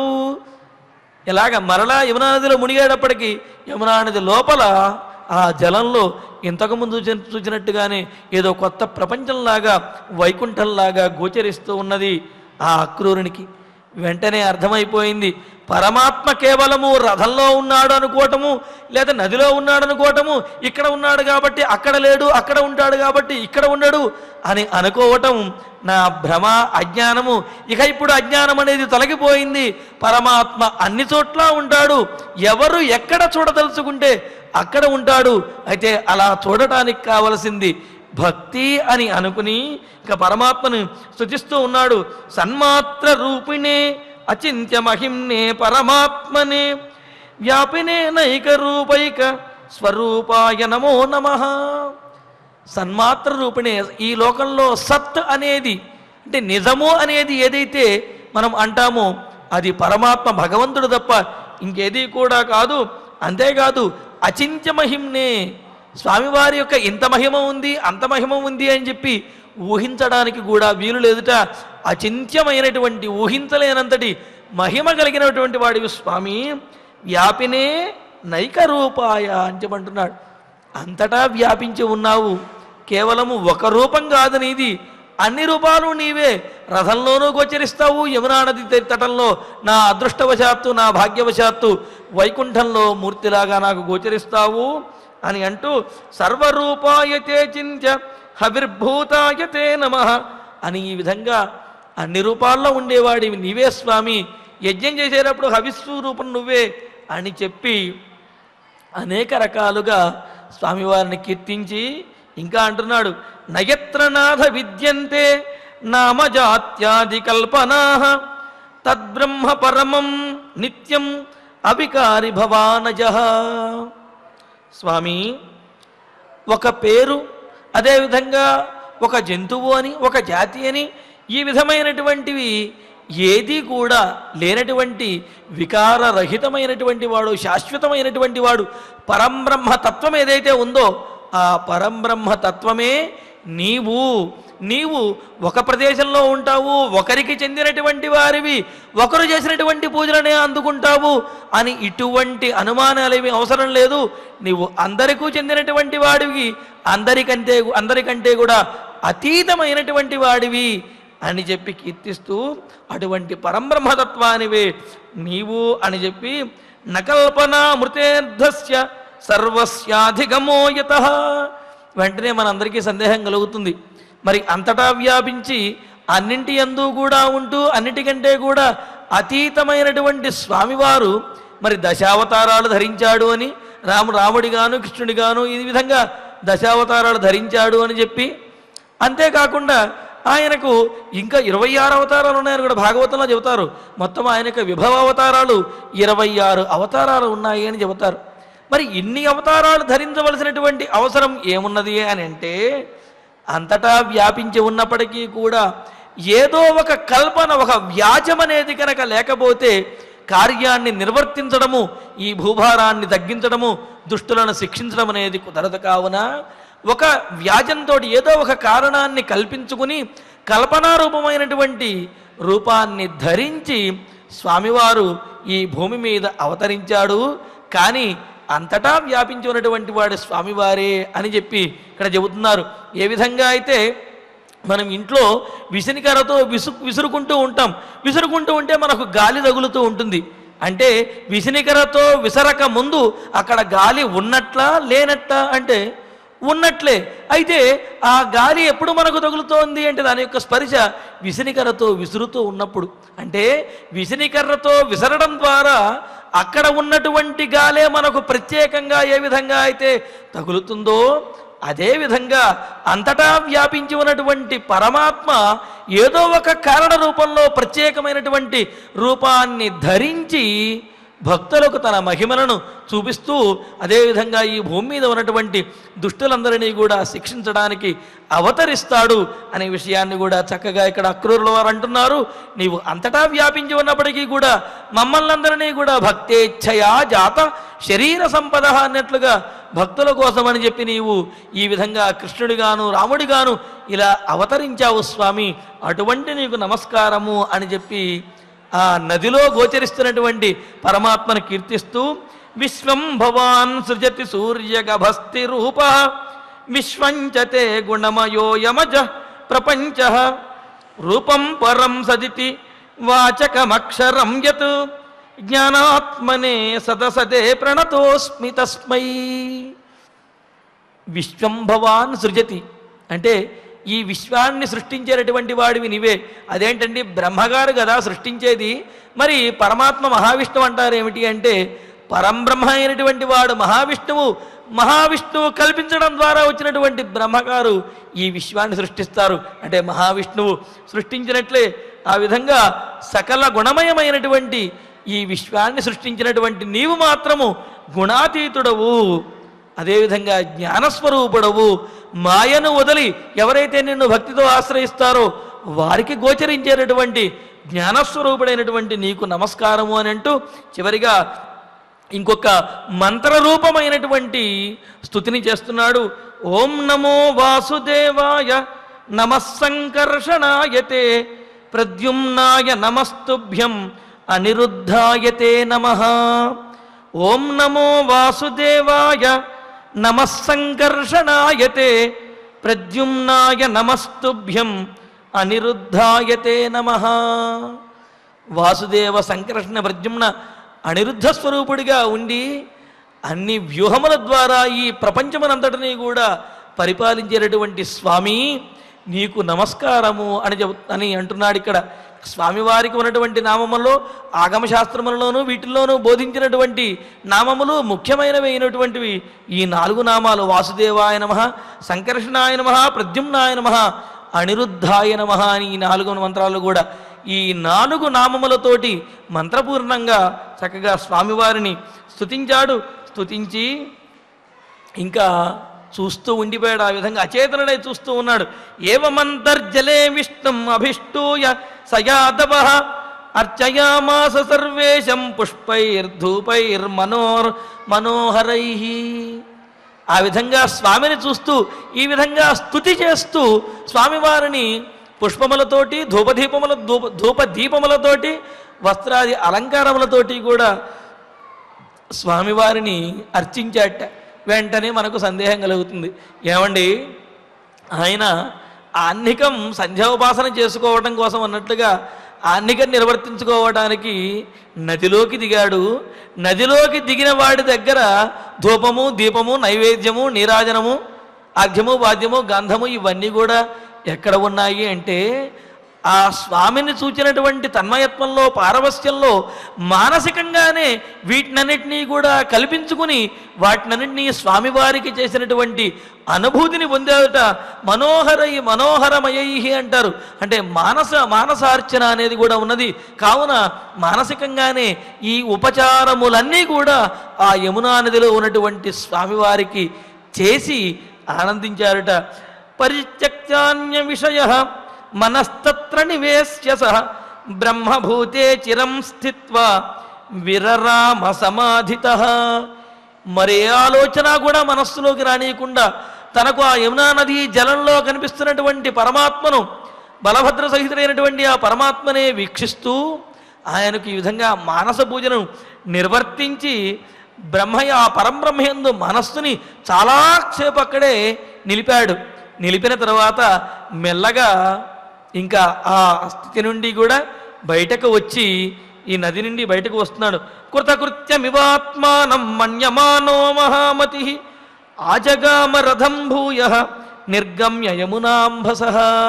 A: ఇలాగ మరలా యమునా నదిలో మునిగేటప్పటికీ యమునా నది లోపల ఆ జలంలో ఇంతకుముందు చూచిన- చూచినట్టుగానే ఏదో కొత్త ప్రపంచంలాగా వైకుంఠంలాగా గోచరిస్తూ ఉన్నది ఆ అక్రూరునికి వెంటనే అర్థమైపోయింది పరమాత్మ కేవలము రథంలో ఉన్నాడు అనుకోవటము లేదా నదిలో ఉన్నాడు అనుకోవటము ఇక్కడ ఉన్నాడు కాబట్టి అక్కడ లేడు అక్కడ ఉంటాడు కాబట్టి ఇక్కడ ఉండడు అని అనుకోవటం నా భ్రమ అజ్ఞానము ఇక ఇప్పుడు అజ్ఞానం అనేది తొలగిపోయింది పరమాత్మ అన్ని చోట్ల ఉంటాడు ఎవరు ఎక్కడ చూడదలుచుకుంటే అక్కడ ఉంటాడు అయితే అలా చూడటానికి కావలసింది భక్తి అని అనుకుని ఇక పరమాత్మను స్తుతిస్తూ ఉన్నాడు సన్మాత్ర రూపిణే అచింత్య మహిమ్నే పరమాత్మనే వ్యాపినే నైక రూపైక స్వరూపాయ నమో నమః సన్మాత్ర రూపిణే ఈ లోకంలో సత్ అనేది అంటే నిజము అనేది ఏదైతే మనం అంటామో అది పరమాత్మ భగవంతుడు తప్ప ఇంకేది కూడా కాదు అంతేకాదు అచింత్య మహిమ్నే స్వామివారి యొక్క ఇంత మహిమ ఉంది అంత మహిమ ఉంది అని చెప్పి ఊహించడానికి కూడా వీలు లేదుట అచింత్యమైనటువంటి ఊహించలేనంతటి మహిమ కలిగినటువంటి వాడివి స్వామి వ్యాపినే నైక రూపాయ అని చెప్పంటున్నాడు అంతటా వ్యాపించి ఉన్నావు కేవలము ఒక రూపం కాదు నీది అన్ని రూపాలు నీవే రథంలోనూ గోచరిస్తావు యమునా నది త- తటంలో నా అదృష్టవశాత్తు నా భాగ్యవశాత్తు వైకుంఠంలో మూర్తిలాగా నాకు గోచరిస్తావు అని అంటూ సర్వరూపాయతే చింత్య హవిర్భూతాయతే నమ అని ఈ విధంగా అన్ని రూపాల్లో ఉండేవాడివి నీవే స్వామి యజ్ఞం చేసేటప్పుడు హవిస్సు రూపం నువ్వే అని చెప్పి అనేక రకాలుగా స్వామివారిని కీర్తించి ఇంకా అంటున్నాడు నయత్రనాథ విద్యంతే నామజాత్యాది కల్పనా తద్బ్రహ్మ పరమం నిత్యం అవికారి భవానజ స్వామి ఒక పేరు అదేవిధంగా ఒక జంతువు అని ఒక జాతి అని ఈ విధమైనటువంటివి ఏది కూడా లేనటువంటి వికారరహితమైనటువంటి వాడు శాశ్వతమైనటువంటి వాడు పరంబ్రహ్మ తత్వం ఏదైతే ఉందో ఆ పరంబ్రహ్మ తత్వమే నీవు నీవు ఒక ప్రదేశంలో ఉంటావు ఒకరికి చెందినటువంటి వారివి ఒకరు చేసినటువంటి పూజలనే అందుకుంటావు అని ఇటువంటి అనుమానాలేమి అవసరం లేదు నీవు అందరికీ చెందినటువంటి వాడివి అందరికంటే అందరికంటే కూడా అతీతమైనటువంటి వాడివి అని చెప్పి కీర్తిస్తూ అటువంటి పరంబ్రహ్మతత్వానివే నీవు అని చెప్పి నకల్పన మృతేర్ధస్య సర్వస్యాధిగమోయత వెంటనే మనందరికీ సందేహం కలుగుతుంది మరి అంతటా వ్యాపించి అన్నింటి యందు కూడా ఉంటూ అన్నిటికంటే కూడా అతీతమైనటువంటి స్వామివారు మరి దశావతారాలు ధరించాడు అని రాము రాముడిగాను కృష్ణుడిగాను ఈ విధంగా దశావతారాలు ధరించాడు అని చెప్పి అంతేకాకుండా ఆయనకు ఇంకా ఇరవై ఆరు అవతారాలు ఉన్నాయని కూడా భాగవతంలో చెబుతారు మొత్తం ఆయనకు విభవ అవతారాలు ఇరవై ఆరు అవతారాలు ఉన్నాయి అని చెబుతారు మరి ఇన్ని అవతారాలు ధరించవలసినటువంటి అవసరం ఏమున్నది అని అంటే అంతటా వ్యాపించి ఉన్నప్పటికీ కూడా ఏదో ఒక కల్పన ఒక వ్యాజం అనేది కనుక లేకపోతే కార్యాన్ని నిర్వర్తించడము ఈ భూభారాన్ని తగ్గించడము దుష్టులను శిక్షించడం అనేది కుదరదు కావున ఒక వ్యాజంతో ఏదో ఒక కారణాన్ని కల్పించుకుని కల్పనారూపమైనటువంటి రూపాన్ని ధరించి స్వామివారు ఈ భూమి మీద అవతరించాడు కానీ అంతటా వ్యాపించి ఉన్నటువంటి వాడు స్వామివారే అని చెప్పి ఇక్కడ చెబుతున్నారు ఏ విధంగా అయితే మనం ఇంట్లో విసినికరతో విసు విసురుకుంటూ ఉంటాం విసురుకుంటూ ఉంటే మనకు గాలి తగులుతూ ఉంటుంది అంటే విసినికరతో విసరక ముందు అక్కడ గాలి ఉన్నట్లా లేనట్లా అంటే ఉన్నట్లే అయితే ఆ గాలి ఎప్పుడు మనకు తగులుతోంది అంటే దాని యొక్క స్పర్శ విసినికర్రతో విసురుతూ ఉన్నప్పుడు అంటే విసినికర్రతో విసరడం ద్వారా అక్కడ ఉన్నటువంటి గాలే మనకు ప్రత్యేకంగా ఏ విధంగా అయితే తగులుతుందో అదే విధంగా అంతటా వ్యాపించి ఉన్నటువంటి పరమాత్మ ఏదో ఒక కారణ రూపంలో ప్రత్యేకమైనటువంటి రూపాన్ని ధరించి భక్తులకు తన మహిమలను చూపిస్తూ అదేవిధంగా ఈ భూమి మీద ఉన్నటువంటి దుష్టులందరినీ కూడా శిక్షించడానికి అవతరిస్తాడు అనే విషయాన్ని కూడా చక్కగా ఇక్కడ అక్రూరుల వారు అంటున్నారు నీవు అంతటా వ్యాపించి ఉన్నప్పటికీ కూడా మమ్మల్ని అందరినీ కూడా భక్తేచ్ఛయా జాత శరీర సంపద అన్నట్లుగా భక్తుల కోసమని చెప్పి నీవు ఈ విధంగా కృష్ణుడిగాను రాముడిగాను ఇలా అవతరించావు స్వామి అటువంటి నీకు నమస్కారము అని చెప్పి ఆ నదిలో గోచరిస్తున్నటువంటి పరమాత్మను కీర్తిస్తూ విశ్వం భవాన్ సృజతి సూర్యగభస్తి రూప విశ్వంచతే గుణమయో యమజ ప్రపంచ రూపం పరం సదితి వాచకమక్షరం యత్ జ్ఞానాత్మనే సదసదే ప్రణతోస్మి తస్మై విశ్వం భవాన్ సృజతి అంటే ఈ విశ్వాన్ని సృష్టించేటటువంటి వాడివి నీవే అదేంటండి బ్రహ్మగారు కదా సృష్టించేది మరి పరమాత్మ మహావిష్ణువు అంటారు ఏమిటి అంటే పరంబ్రహ్మ అయినటువంటి వాడు మహావిష్ణువు మహావిష్ణువు కల్పించడం ద్వారా వచ్చినటువంటి బ్రహ్మగారు ఈ విశ్వాన్ని సృష్టిస్తారు అంటే మహావిష్ణువు సృష్టించినట్లే ఆ విధంగా సకల గుణమయమైనటువంటి ఈ విశ్వాన్ని సృష్టించినటువంటి నీవు మాత్రము గుణాతీతుడవు అదేవిధంగా జ్ఞానస్వరూపుడవు మాయను వదిలి ఎవరైతే నిన్ను భక్తితో ఆశ్రయిస్తారో వారికి గోచరించేటటువంటి జ్ఞానస్వరూపుడైనటువంటి నీకు నమస్కారము అని అంటూ చివరిగా ఇంకొక మంత్రరూపమైనటువంటి స్థుతిని చేస్తున్నాడు ఓం నమో వాసుదేవాయ నమస్సంకర్షణాయతే ప్రద్యుమ్నాయ నమస్తుభ్యం అనిరుద్ధాయతే నమ ఓం నమో వాసుదేవాయ నమస్సంకర్షణాయతే ప్రద్యుమ్నాయ నమస్తుభ్యం అనిరుద్ధాయతే నమ వాసుదేవ సంకర్షణ ప్రద్యుమ్న అనిరుద్ధ స్వరూపుడిగా ఉండి అన్ని వ్యూహముల ద్వారా ఈ ప్రపంచమనంతటినీ కూడా పరిపాలించేటటువంటి స్వామి నీకు నమస్కారము అని చెబు అని అంటున్నాడు ఇక్కడ స్వామివారికి ఉన్నటువంటి నామములో ఆగమశాస్త్రములలోనూ వీటిల్లోనూ బోధించినటువంటి నామములు ముఖ్యమైనవి అయినటువంటివి ఈ నాలుగు నామాలు వాసుదేవాయ నమ సంకర్షణాయ నమ ప్రద్యుమ్నాయ నమ అనిరుద్ధాయ నమ అని ఈ నాలుగు మంత్రాలు కూడా ఈ నాలుగు నామములతోటి మంత్రపూర్ణంగా చక్కగా స్వామివారిని స్తుతించాడు స్తుతించి ఇంకా చూస్తూ ఉండిపోయాడు ఆ విధంగా అచేతనుడై చూస్తూ ఉన్నాడు ఏవమంతర్జలే విష్ణుం అభిష్టూయ సయాదవ అర్చయామాస సర్వేశం పుష్పైర్ధూపైర్ మనోర్ మనోహరై ఆ విధంగా స్వామిని చూస్తూ ఈ విధంగా స్తుతి చేస్తూ స్వామివారిని పుష్పములతోటి ధూపదీపముల ధూప ధూప దీపములతోటి వస్త్రాది అలంకారములతోటి కూడా స్వామివారిని అర్చించాట వెంటనే మనకు సందేహం కలుగుతుంది ఏమండి ఆయన ఆన్నికం సంధ్యోపాసన చేసుకోవడం కోసం అన్నట్లుగా ఆన్నికం నిర్వర్తించుకోవడానికి నదిలోకి దిగాడు నదిలోకి దిగిన వాడి దగ్గర ధూపము దీపము నైవేద్యము నీరాజనము అర్ఘ్యము వాద్యము గంధము ఇవన్నీ కూడా ఎక్కడ ఉన్నాయి అంటే ఆ స్వామిని చూచినటువంటి తన్మయత్వంలో పారవస్యంలో మానసికంగానే వీటినన్నిటినీ కూడా కల్పించుకుని వాటినన్నింటినీ స్వామివారికి చేసినటువంటి అనుభూతిని పొందాడట మనోహరై మనోహరమయై అంటారు అంటే మానస మానసార్చన అనేది కూడా ఉన్నది కావున మానసికంగానే ఈ ఉపచారములన్నీ కూడా ఆ యమునా నదిలో ఉన్నటువంటి స్వామివారికి చేసి ఆనందించారట పరిత్యక్తాన్య విషయ మనస్తత్ర నివేశ్య సహ బ్రహ్మభూతే చిరం స్థిత్వా విరరామ సమాధిత మరే ఆలోచన కూడా మనస్సులోకి రానియకుండా తనకు ఆ యమునా నది జలంలో కనిపిస్తున్నటువంటి పరమాత్మను బలభద్ర సహితుడైనటువంటి ఆ పరమాత్మనే వీక్షిస్తూ ఆయనకు ఈ విధంగా మానస పూజను నిర్వర్తించి బ్రహ్మయ్య ఆ పరంబ్రహ్మయందు మనస్సుని చాలాసేపు అక్కడే నిలిపాడు నిలిపిన తర్వాత మెల్లగా ఇంకా ఆ స్థితి నుండి కూడా బయటకు వచ్చి ఈ నది నుండి బయటకు వస్తున్నాడు కృతకృత్యమివాత్మానం మన్యమానో మహామతి ఆజగామ రథం భూయ నిర్గమ్య యమునాంభస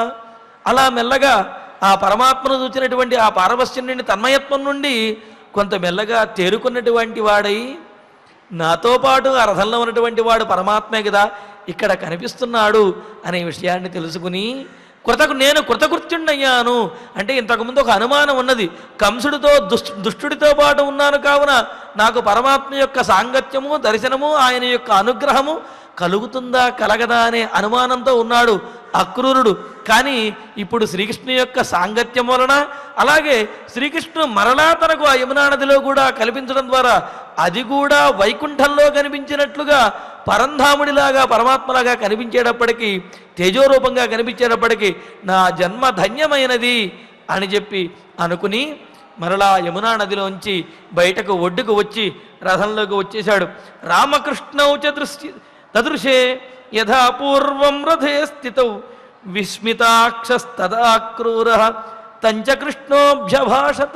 A: అలా మెల్లగా ఆ పరమాత్మను చూచినటువంటి ఆ పారవస్యం నుండి తన్మయత్వం నుండి కొంత మెల్లగా తేరుకున్నటువంటి వాడై నాతో పాటు ఆ రథంలో ఉన్నటువంటి వాడు పరమాత్మే కదా ఇక్కడ కనిపిస్తున్నాడు అనే విషయాన్ని తెలుసుకుని కృతకు నేను కృతకృత్యుండయ్యాను అంటే ఇంతకుముందు ఒక అనుమానం ఉన్నది కంసుడితో దుష్ దుష్టుడితో పాటు ఉన్నాను కావున నాకు పరమాత్మ యొక్క సాంగత్యము దర్శనము ఆయన యొక్క అనుగ్రహము కలుగుతుందా కలగదా అనే అనుమానంతో ఉన్నాడు అక్రూరుడు కానీ ఇప్పుడు శ్రీకృష్ణు యొక్క సాంగత్యం వలన అలాగే శ్రీకృష్ణుడు మరలా తనకు ఆ యమునా నదిలో కూడా కల్పించడం ద్వారా అది కూడా వైకుంఠంలో కనిపించినట్లుగా పరంధాముడిలాగా పరమాత్మలాగా కనిపించేటప్పటికీ తేజోరూపంగా కనిపించేటప్పటికీ నా జన్మ ధన్యమైనది అని చెప్పి అనుకుని మరలా యమునా నదిలోంచి బయటకు ఒడ్డుకు వచ్చి రథంలోకి వచ్చేశాడు రామకృష్ణౌ చ దృశ్య తదృశే యథా పూర్వం రథే స్థితౌ విస్మితాక్షస్తదా క్రూర తంచ కృష్ణోభ్యభాషత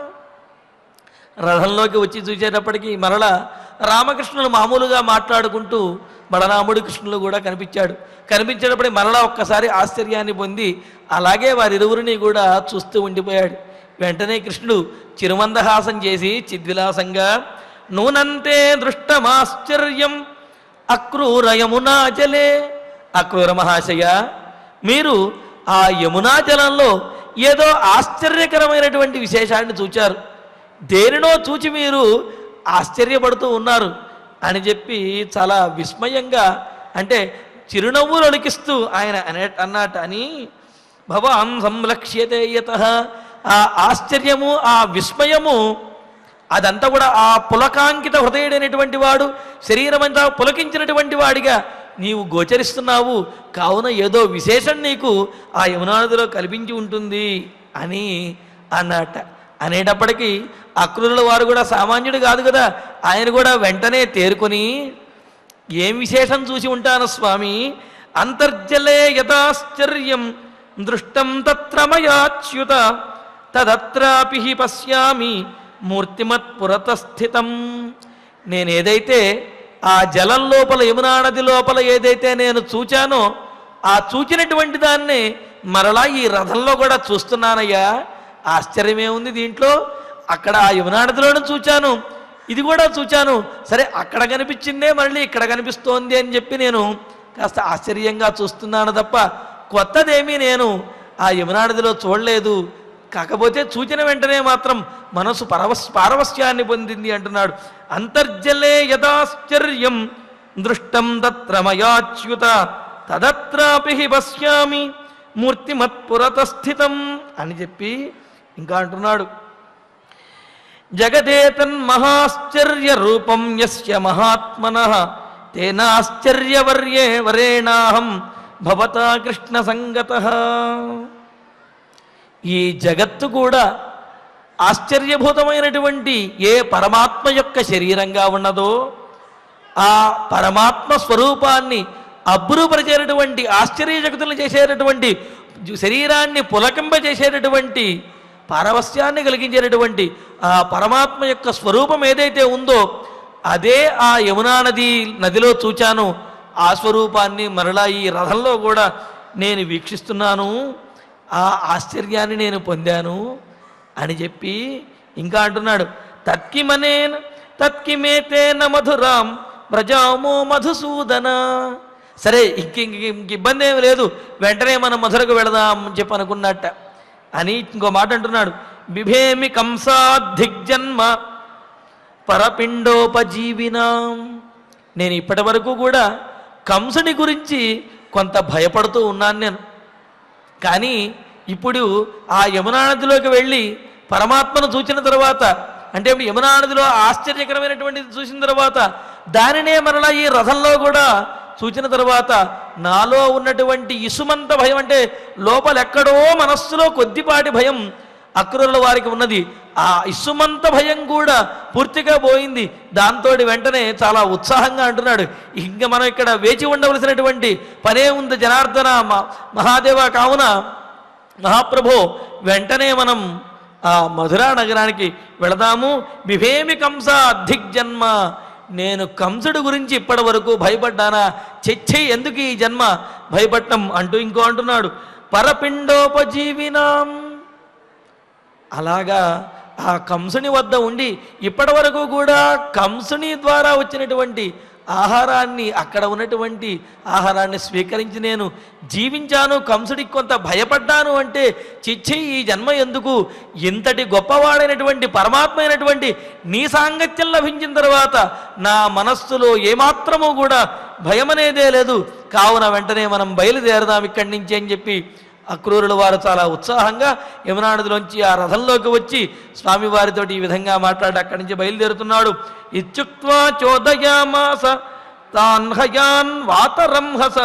A: రథంలోకి వచ్చి చూసేటప్పటికి మరల రామకృష్ణులు మామూలుగా మాట్లాడుకుంటూ బలరాముడి కృష్ణులు కూడా కనిపించాడు కనిపించేటప్పటికి మరలా ఒక్కసారి ఆశ్చర్యాన్ని పొంది అలాగే వారిరువురిని కూడా చూస్తూ ఉండిపోయాడు వెంటనే కృష్ణుడు చిరుమందహాసం చేసి చిద్విలాసంగా నూనంతే దృష్టమాశ్చర్యం అక్రూర యమునా జలే అక్రూర మహాశయ మీరు ఆ యమునా జలంలో ఏదో ఆశ్చర్యకరమైనటువంటి విశేషాన్ని చూచారు దేనినో చూచి మీరు ఆశ్చర్యపడుతూ ఉన్నారు అని చెప్పి చాలా విస్మయంగా అంటే చిరునవ్వులు ఒలికిస్తూ ఆయన అనే అన్నట్టు అని భవాన్ సంలక్ష్యతే యత ఆ ఆశ్చర్యము ఆ విస్మయము అదంతా కూడా ఆ పులకాంకిత హృదయుడైనటువంటి వాడు శరీరమంతా పులకించినటువంటి వాడిగా నీవు గోచరిస్తున్నావు కావున ఏదో విశేషం నీకు ఆ యమునానదిలో కల్పించి ఉంటుంది అని అన్నట అనేటప్పటికీ అక్రూరుల వారు కూడా సామాన్యుడు కాదు కదా ఆయన కూడా వెంటనే తేరుకొని ఏం విశేషం చూసి ఉంటాను స్వామి అంతర్జలే యథాశ్చర్యం దృష్టం తత్ర మయాచ్యుత తదత్రాపి హి పశ్యామి మూర్తిమత్ పురతస్థితం నేనేదైతే ఆ జలం లోపల యమునా నది లోపల ఏదైతే నేను చూచానో ఆ చూచినటువంటి దాన్ని మరలా ఈ రథంలో కూడా చూస్తున్నానయ్యా ఆశ్చర్యమే ఉంది దీంట్లో అక్కడ ఆ యమునా నదిలోనూ చూచాను ఇది కూడా చూచాను సరే అక్కడ కనిపించిందే మళ్ళీ ఇక్కడ కనిపిస్తోంది అని చెప్పి నేను కాస్త ఆశ్చర్యంగా చూస్తున్నాను తప్ప కొత్తదేమీ నేను ఆ యమునా నదిలో చూడలేదు కాకపోతే సూచన వెంటనే మాత్రం మనసు పరవస్ పారవస్యాన్ని పొందింది అంటున్నాడు అంతర్జలే యదాశ్చర్యం దృష్టం తత్ర మయాచ్యుత తదత్రాపి హి పశ్యామి మూర్తిమత్పురత స్థితం అని చెప్పి ఇంకా అంటున్నాడు జగదేతన్మహాశ్చర్య రూపం యస్య మహాత్మన తేనాశ్చర్యవర్యే వరేణాహం భవతా కృష్ణ సంగత ఈ జగత్తు కూడా ఆశ్చర్యభూతమైనటువంటి ఏ పరమాత్మ యొక్క శరీరంగా ఉన్నదో ఆ పరమాత్మ స్వరూపాన్ని అబ్బురుపరిచేటటువంటి ఆశ్చర్య జగతులను చేసేటటువంటి జు- శరీరాన్ని పులకింపజేసేటటువంటి పారవస్యాన్ని కలిగించేటటువంటి ఆ పరమాత్మ యొక్క స్వరూపం ఏదైతే ఉందో అదే ఆ యమునా నది నదిలో చూచాను ఆ స్వరూపాన్ని మరలా ఈ రథంలో కూడా నేను వీక్షిస్తున్నాను ఆ ఆశ్చర్యాన్ని నేను పొందాను అని చెప్పి ఇంకా అంటున్నాడు తత్కిమనేన్ తత్కిమేతేన మధురాం ప్రజామో మధుసూదన సరే ఇంక ఇంక ఇంక ఇబ్బంది ఏమి లేదు వెంటనే మనం మధురకు వెళదాం అని చెప్పి అనుకున్నట్ట అని ఇంకో మాట అంటున్నాడు బిభేమి కంసాధిగ్జన్మ పరపిండోపజీవినాం నేను ఇప్పటి వరకు కూడా కంసుని గురించి కొంత భయపడుతూ ఉన్నాను నేను కానీ ఇప్పుడు ఆ యమునా నదిలోకి వెళ్ళి పరమాత్మను చూసిన తర్వాత అంటే ఇప్పుడు యమునా నదిలో ఆశ్చర్యకరమైనటువంటిది చూసిన తర్వాత దానినే మరలా ఈ రథంలో కూడా చూచిన తర్వాత నాలో ఉన్నటువంటి ఇసుమంత భయం అంటే లోపల ఎక్కడో మనస్సులో కొద్దిపాటి భయం అక్రూరుల వారికి ఉన్నది ఆ ఇసుమంత భయం కూడా పూర్తిగా పోయింది దాంతో వెంటనే చాలా ఉత్సాహంగా అంటున్నాడు ఇంకా మనం ఇక్కడ వేచి ఉండవలసినటువంటి పనే ఉంది జనార్దన మ- మహాదేవ కావున మహాప్రభో వెంటనే మనం ఆ మధురా నగరానికి వెళదాము బిభేమి కంస దిగ్జన్మ నేను కంసుడు గురించి ఇప్పటి వరకు భయపడ్డానా చెచ్చే ఎందుకు ఈ జన్మ భయపడటం అంటూ ఇంకో అంటున్నాడు పరపిండోపజీవినాం అలాగా ఆ కంసుని వద్ద ఉండి ఇప్పటి వరకు కూడా కంసుని ద్వారా వచ్చినటువంటి ఆహారాన్ని అక్కడ ఉన్నటువంటి ఆహారాన్ని స్వీకరించి నేను జీవించాను కంసుడికి కొంత భయపడ్డాను అంటే చిచ్చి ఈ జన్మ ఎందుకు ఇంతటి గొప్పవాడైనటువంటి పరమాత్మ అయినటువంటి నీ సాంగత్యం లభించిన తర్వాత నా మనస్సులో ఏమాత్రము కూడా భయం అనేదే లేదు కావున వెంటనే మనం బయలుదేరదాం ఇక్కడి నుంచి అని చెప్పి అక్రూరుల వారు చాలా ఉత్సాహంగా యమునా నదిలోంచి ఆ రథంలోకి వచ్చి స్వామివారితోటి ఈ విధంగా మాట్లాడి అక్కడి నుంచి బయలుదేరుతున్నాడు ఇత్యుక్త్వా చోదయామాస తాన్ హయాన్ వాతరంహస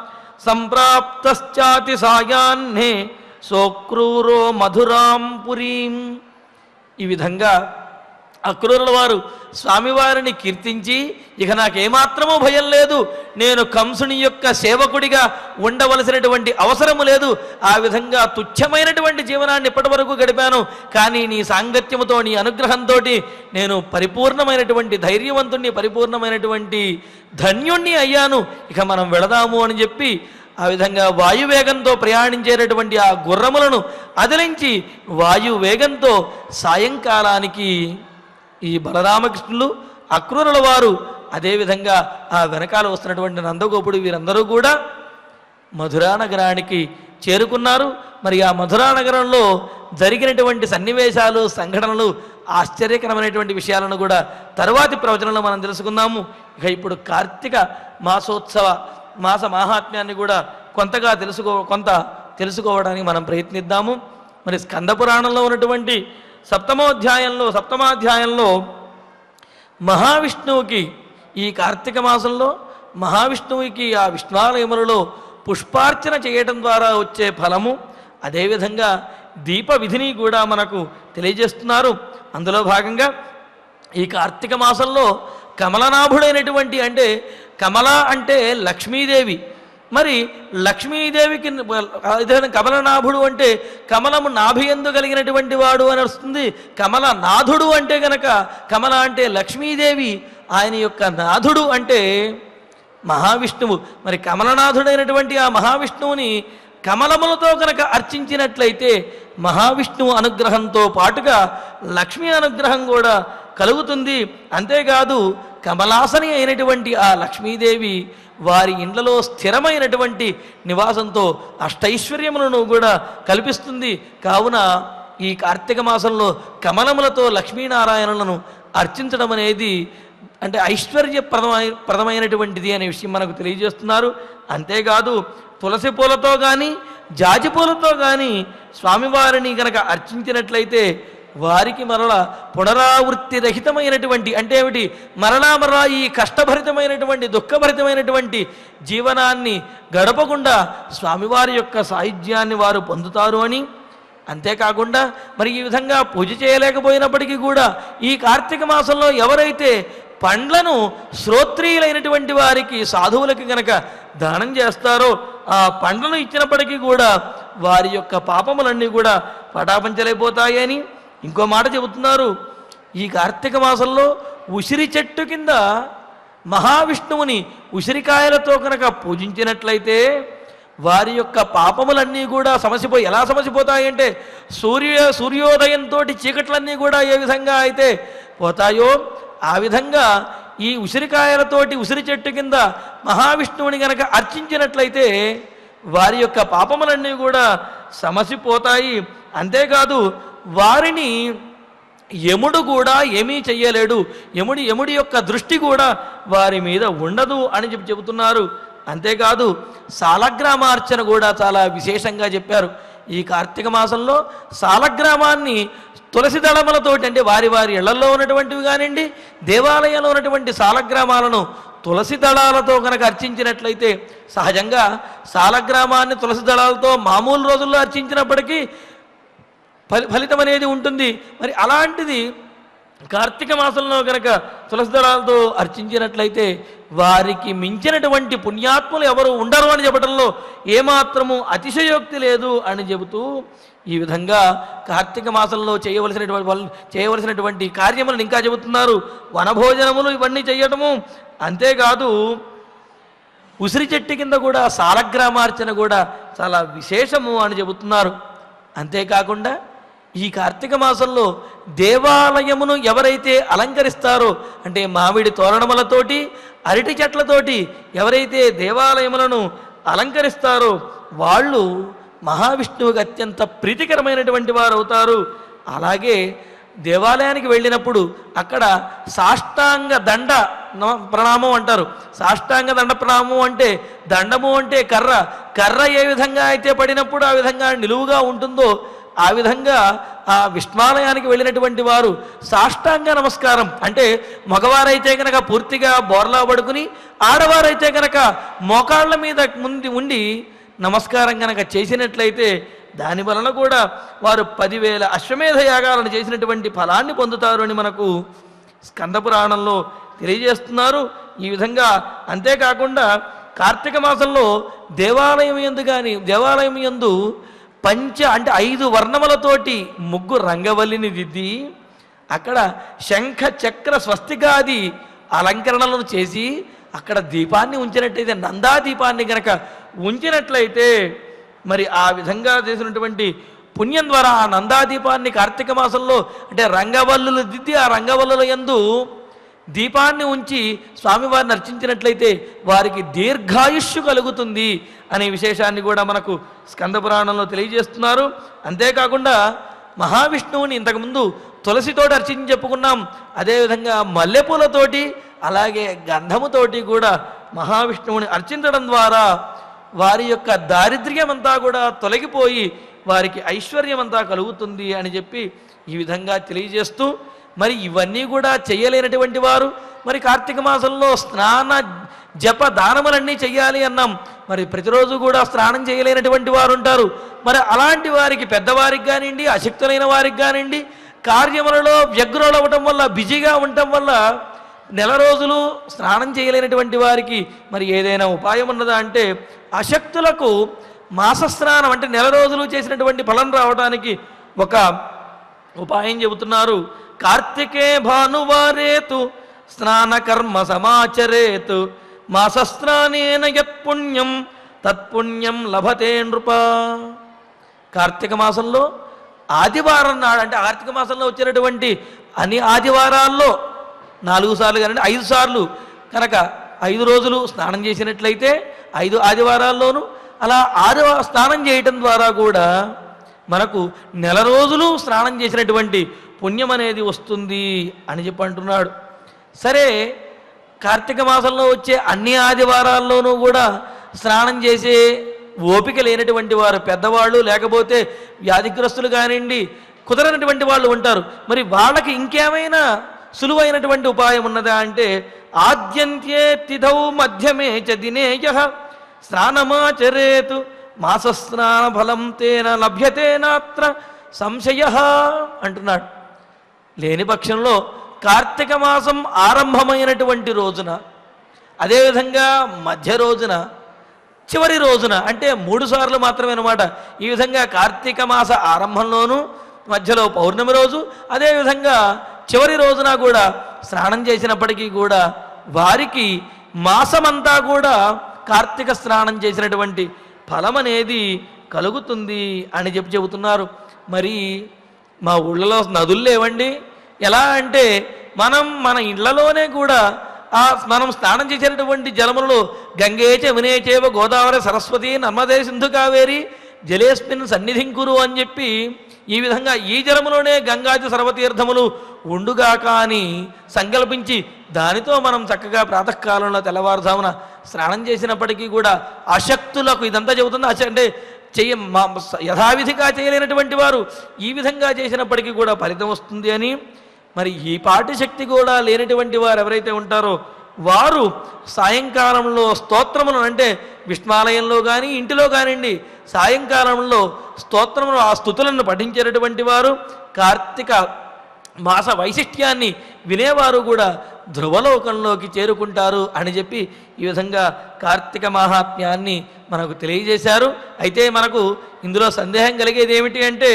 A: సంప్రాప్తాతి సాయాన్నే సోక్రూరో మధురాం పురీం ఈ విధంగా అక్రూరుల వారు స్వామివారిని కీర్తించి ఇక నాకేమాత్రమూ భయం లేదు నేను కంసుని యొక్క సేవకుడిగా ఉండవలసినటువంటి అవసరము లేదు ఆ విధంగా తుచ్చమైనటువంటి జీవనాన్ని ఇప్పటి వరకు గడిపాను కానీ నీ సాంగత్యముతో నీ అనుగ్రహంతో నేను పరిపూర్ణమైనటువంటి ధైర్యవంతుణ్ణి పరిపూర్ణమైనటువంటి ధన్యుణ్ణి అయ్యాను ఇక మనం వెళదాము అని చెప్పి ఆ విధంగా వాయువేగంతో ప్రయాణించేటటువంటి ఆ గుర్రములను అదిలించి వాయువేగంతో సాయంకాలానికి ఈ బలరామకృష్ణులు అక్రూరుల వారు అదేవిధంగా ఆ వెనకాల వస్తున్నటువంటి నందగోపుడు వీరందరూ కూడా మధురా నగరానికి చేరుకున్నారు మరి ఆ మధురా నగరంలో జరిగినటువంటి సన్నివేశాలు సంఘటనలు ఆశ్చర్యకరమైనటువంటి విషయాలను కూడా తరువాతి ప్రవచనంలో మనం తెలుసుకుందాము ఇక ఇప్పుడు కార్తీక మాసోత్సవ మాస మాహాత్మ్యాన్ని కూడా కొంతగా తెలుసుకో కొంత తెలుసుకోవడానికి మనం ప్రయత్నిద్దాము మరి స్కంద పురాణంలో ఉన్నటువంటి సప్తమోధ్యాయంలో సప్తమాధ్యాయంలో మహావిష్ణువుకి ఈ కార్తీక మాసంలో మహావిష్ణువుకి ఆ విష్ణాలయములలో పుష్పార్చన చేయటం ద్వారా వచ్చే ఫలము అదేవిధంగా దీప విధిని కూడా మనకు తెలియజేస్తున్నారు అందులో భాగంగా ఈ కార్తీక మాసంలో కమలనాభుడైనటువంటి అంటే కమల అంటే లక్ష్మీదేవి మరి లక్ష్మీదేవికి అదే కమలనాభుడు అంటే కమలము నాభియందు కలిగినటువంటి వాడు అని వస్తుంది కమల నాథుడు అంటే గనక కమల అంటే లక్ష్మీదేవి ఆయన యొక్క నాథుడు అంటే మహావిష్ణువు మరి కమలనాథుడైనటువంటి ఆ మహావిష్ణువుని కమలములతో కనుక అర్చించినట్లయితే మహావిష్ణువు అనుగ్రహంతో పాటుగా లక్ష్మీ అనుగ్రహం కూడా కలుగుతుంది అంతేకాదు కమలాసని అయినటువంటి ఆ లక్ష్మీదేవి వారి ఇండ్లలో స్థిరమైనటువంటి నివాసంతో అష్టైశ్వర్యములను కూడా కల్పిస్తుంది కావున ఈ కార్తీక మాసంలో కమలములతో లక్ష్మీనారాయణులను అర్చించడం అనేది అంటే ఐశ్వర్యప్రదమై ప్రదమైనటువంటిది అనే విషయం మనకు తెలియజేస్తున్నారు అంతేకాదు తులసి పూలతో కానీ జాజి పూలతో కానీ స్వామివారిని కనుక అర్చించినట్లయితే వారికి మరల పునరావృత్తి రహితమైనటువంటి అంటే ఏమిటి మరలా మరలా ఈ కష్టభరితమైనటువంటి దుఃఖభరితమైనటువంటి జీవనాన్ని గడపకుండా స్వామివారి యొక్క సాయుధ్యాన్ని వారు పొందుతారు అని అంతేకాకుండా మరి ఈ విధంగా పూజ చేయలేకపోయినప్పటికీ కూడా ఈ కార్తీక మాసంలో ఎవరైతే పండ్లను శ్రోత్రియులైనటువంటి వారికి సాధువులకి గనక దానం చేస్తారో ఆ పండ్లను ఇచ్చినప్పటికీ కూడా వారి యొక్క పాపములన్నీ కూడా పటాపంచలైపోతాయని ఇంకో మాట చెబుతున్నారు ఈ కార్తీక మాసంలో ఉసిరి చెట్టు కింద మహావిష్ణువుని ఉసిరికాయలతో కనుక పూజించినట్లయితే వారి యొక్క పాపములన్నీ కూడా సమసిపోయి ఎలా సమసిపోతాయంటే సూర్య సూర్యోదయంతో చీకట్లన్నీ కూడా ఏ విధంగా అయితే పోతాయో ఆ విధంగా ఈ ఉసిరికాయలతోటి ఉసిరి చెట్టు కింద మహావిష్ణువుని గనక అర్చించినట్లయితే వారి యొక్క పాపములన్నీ కూడా సమసిపోతాయి అంతేకాదు వారిని యముడు కూడా ఏమీ చెయ్యలేడు యముడి యముడి యొక్క దృష్టి కూడా వారి మీద ఉండదు అని చెప్పి చెబుతున్నారు అంతేకాదు సాలగ్రామార్చన కూడా చాలా విశేషంగా చెప్పారు ఈ కార్తీక మాసంలో సాలగ్రామాన్ని తులసి దళములతోటి అంటే వారి వారి ఇళ్లలో ఉన్నటువంటివి కానివ్వండి దేవాలయంలో ఉన్నటువంటి సాలగ్రామాలను తులసి దళాలతో కనుక అర్చించినట్లయితే సహజంగా సాలగ్రామాన్ని తులసి దళాలతో మామూలు రోజుల్లో అర్చించినప్పటికీ ఫలి ఫలితం అనేది ఉంటుంది మరి అలాంటిది కార్తీక మాసంలో కనుక తులసి దళాలతో అర్చించినట్లయితే వారికి మించినటువంటి పుణ్యాత్ములు ఎవరు ఉండరు అని చెప్పడంలో ఏమాత్రము అతిశయోక్తి లేదు అని చెబుతూ ఈ విధంగా కార్తీక మాసంలో చేయవలసినటువంటి వాళ్ళు చేయవలసినటువంటి కార్యములను ఇంకా చెబుతున్నారు వనభోజనములు ఇవన్నీ చేయటము అంతేకాదు ఉసిరి చెట్టు కింద కూడా సాలగ్రామార్చన కూడా చాలా విశేషము అని చెబుతున్నారు అంతేకాకుండా ఈ కార్తీక మాసంలో దేవాలయమును ఎవరైతే అలంకరిస్తారో అంటే మామిడి తోరణములతోటి అరటి చెట్లతోటి ఎవరైతే దేవాలయములను అలంకరిస్తారో వాళ్ళు మహావిష్ణువుకి అత్యంత ప్రీతికరమైనటువంటి వారు అవుతారు అలాగే దేవాలయానికి వెళ్ళినప్పుడు అక్కడ సాష్టాంగ దండ నమ- ప్రణామం అంటారు సాష్టాంగ దండ ప్రణామం అంటే దండము అంటే కర్ర కర్ర ఏ విధంగా అయితే పడినప్పుడు ఆ విధంగా నిలువుగా ఉంటుందో ఆ విధంగా ఆ విష్ణాలయానికి వెళ్ళినటువంటి వారు సాష్టాంగ నమస్కారం అంటే మగవారైతే కనుక పూర్తిగా బోర్లా పడుకుని ఆడవారైతే కనుక మోకాళ్ళ మీద ముందు ఉండి నమస్కారం కనుక చేసినట్లయితే దాని వలన కూడా వారు పదివేల అశ్వమేధ యాగాలను చేసినటువంటి ఫలాన్ని పొందుతారు అని మనకు స్కంద పురాణంలో తెలియజేస్తున్నారు ఈ విధంగా అంతేకాకుండా కార్తీక మాసంలో దేవాలయం ఎందు కానీ దేవాలయం ఎందు పంచ అంటే ఐదు వర్ణములతోటి ముగ్గు రంగవల్లిని దిద్ది అక్కడ శంఖ చక్ర స్వస్తికాది అలంకరణలను చేసి అక్కడ దీపాన్ని ఉంచినట్లయితే నందా దీపాన్ని గనక ఉంచినట్లయితే మరి ఆ విధంగా చేసినటువంటి పుణ్యం ద్వారా ఆ నందాదీపాన్ని కార్తీక మాసంలో అంటే రంగవల్లులు దిద్ది ఆ రంగవల్లుల యందు దీపాన్ని ఉంచి స్వామివారిని అర్చించినట్లయితే వారికి దీర్ఘాయుష్యు కలుగుతుంది అనే విశేషాన్ని కూడా మనకు స్కంద పురాణంలో తెలియజేస్తున్నారు అంతేకాకుండా మహావిష్ణువుని ఇంతకుముందు తులసితోటి అర్చించి చెప్పుకున్నాం అదేవిధంగా మల్లెపూలతోటి అలాగే గంధముతోటి కూడా మహావిష్ణువుని అర్చించడం ద్వారా వారి యొక్క దారిద్ర్యం అంతా కూడా తొలగిపోయి వారికి ఐశ్వర్యం అంతా కలుగుతుంది అని చెప్పి ఈ విధంగా తెలియజేస్తూ మరి ఇవన్నీ కూడా చేయలేనటువంటి వారు మరి కార్తీక మాసంలో స్నాన జప దానములన్నీ చెయ్యాలి అన్నాం మరి ప్రతిరోజు కూడా స్నానం చేయలేనటువంటి వారు ఉంటారు మరి అలాంటి వారికి పెద్దవారికి కానివ్వండి అశక్తులైన వారికి కానివ్వండి కార్యములలో వ్యగ్రులు అవ్వటం వల్ల బిజీగా ఉండటం వల్ల నెల రోజులు స్నానం చేయలేనటువంటి వారికి మరి ఏదైనా ఉపాయం ఉన్నదా అంటే అశక్తులకు మాస స్నానం అంటే నెల రోజులు చేసినటువంటి ఫలం రావడానికి ఒక ఉపాయం చెబుతున్నారు కార్తికే భానువారేతు స్నాన కర్మ సమాచరేతు మాసస్నానేన యత్పుణ్యం తత్పుణ్యం లభతే నృప కార్తీక మాసంలో ఆదివారం నాడు అంటే కార్తీక మాసంలో వచ్చినటువంటి అన్ని ఆదివారాల్లో నాలుగు సార్లు కానీ ఐదు సార్లు కనుక ఐదు రోజులు స్నానం చేసినట్లయితే ఐదు ఆదివారాల్లోనూ అలా ఆరు స్నానం చేయటం ద్వారా కూడా మనకు నెల రోజులు స్నానం చేసినటువంటి పుణ్యం అనేది వస్తుంది అని చెప్పి అంటున్నాడు సరే కార్తీక మాసంలో వచ్చే అన్ని ఆదివారాల్లోనూ కూడా స్నానం చేసే ఓపిక లేనటువంటి వారు పెద్దవాళ్ళు లేకపోతే వ్యాధిగ్రస్తులు కానివ్వండి కుదరనటువంటి వాళ్ళు ఉంటారు మరి వాళ్ళకి ఇంకేమైనా సులువైనటువంటి ఉపాయం ఉన్నదా అంటే ఆద్యంత్యే తిథౌ మధ్యమే చ దినేయ స్నానమాచరేతు మాసస్నాన ఫలం తేన లభ్యతేనాత్ర సంశయ అంటున్నాడు లేని పక్షంలో కార్తీక మాసం ఆరంభమైనటువంటి రోజున అదేవిధంగా మధ్య రోజున చివరి రోజున అంటే మూడు సార్లు మాత్రమే అనమాట ఈ విధంగా కార్తీక మాస ఆరంభంలోనూ మధ్యలో పౌర్ణమి రోజు అదేవిధంగా చివరి రోజున కూడా స్నానం చేసినప్పటికీ కూడా వారికి మాసమంతా కూడా కార్తీక స్నానం చేసినటువంటి ఫలం అనేది కలుగుతుంది అని చెప్పి చెబుతున్నారు మరి మా ఊళ్ళలో నదులు లేవండి ఎలా అంటే మనం మన ఇళ్లలోనే కూడా ఆ మనం స్నానం చేసేటటువంటి జలములలో గంగే చమునే చేవ గోదావరి సరస్వతి నర్మదే సింధు కావేరి జలేస్మిన్ సన్నిధింకురు అని చెప్పి ఈ విధంగా ఈ జలములోనే గంగాది సర్వతీర్థములు ఉండుగాక అని సంకల్పించి దానితో మనం చక్కగా ప్రాతకాలంలో తెల్లవారుజామున స్నానం చేసినప్పటికీ కూడా అశక్తులకు ఇదంతా చెబుతుంది అశ అంటే చెయ్య మా యథావిధిగా చేయలేనటువంటి వారు ఈ విధంగా చేసినప్పటికీ కూడా ఫలితం వస్తుంది అని మరి ఈ పాటి శక్తి కూడా లేనటువంటి వారు ఎవరైతే ఉంటారో వారు సాయంకాలంలో స్తోత్రములను అంటే విష్ణాలయంలో కానీ ఇంటిలో కానివ్వండి సాయంకాలంలో స్తోత్రములు ఆ స్థుతులను పఠించేటటువంటి వారు కార్తీక మాస వైశిష్ట్యాన్ని వినేవారు కూడా ధ్రువలోకంలోకి చేరుకుంటారు అని చెప్పి ఈ విధంగా కార్తీక మాహాత్మ్యాన్ని మనకు తెలియజేశారు అయితే మనకు ఇందులో సందేహం కలిగేది ఏమిటి అంటే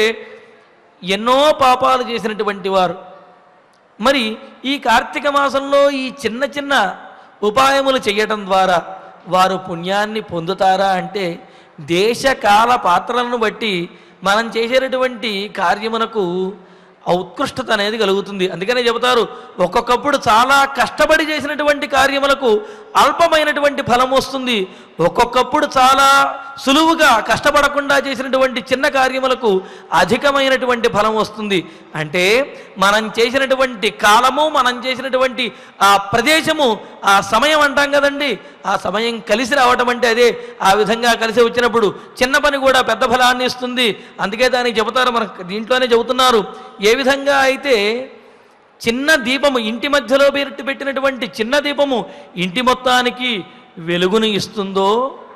A: ఎన్నో పాపాలు చేసినటువంటి వారు మరి ఈ కార్తీక మాసంలో ఈ చిన్న చిన్న ఉపాయములు చేయటం ద్వారా వారు పుణ్యాన్ని పొందుతారా అంటే దేశ కాల పాత్రలను బట్టి మనం చేసేటటువంటి కార్యమునకు ఆ ఉత్కృష్టత అనేది కలుగుతుంది అందుకనే చెబుతారు ఒక్కొక్కప్పుడు చాలా కష్టపడి చేసినటువంటి కార్యములకు అల్పమైనటువంటి ఫలం వస్తుంది ఒక్కొక్కప్పుడు చాలా సులువుగా కష్టపడకుండా చేసినటువంటి చిన్న కార్యములకు అధికమైనటువంటి ఫలం వస్తుంది అంటే మనం చేసినటువంటి కాలము మనం చేసినటువంటి ఆ ప్రదేశము ఆ సమయం అంటాం కదండి ఆ సమయం కలిసి రావటం అంటే అదే ఆ విధంగా కలిసి వచ్చినప్పుడు చిన్న పని కూడా పెద్ద ఫలాన్ని ఇస్తుంది అందుకే దానికి చెబుతారు మనకు దీంట్లోనే చెబుతున్నారు ఏ విధంగా అయితే చిన్న దీపము ఇంటి మధ్యలో పెట్టి పెట్టినటువంటి చిన్న దీపము ఇంటి మొత్తానికి వెలుగును ఇస్తుందో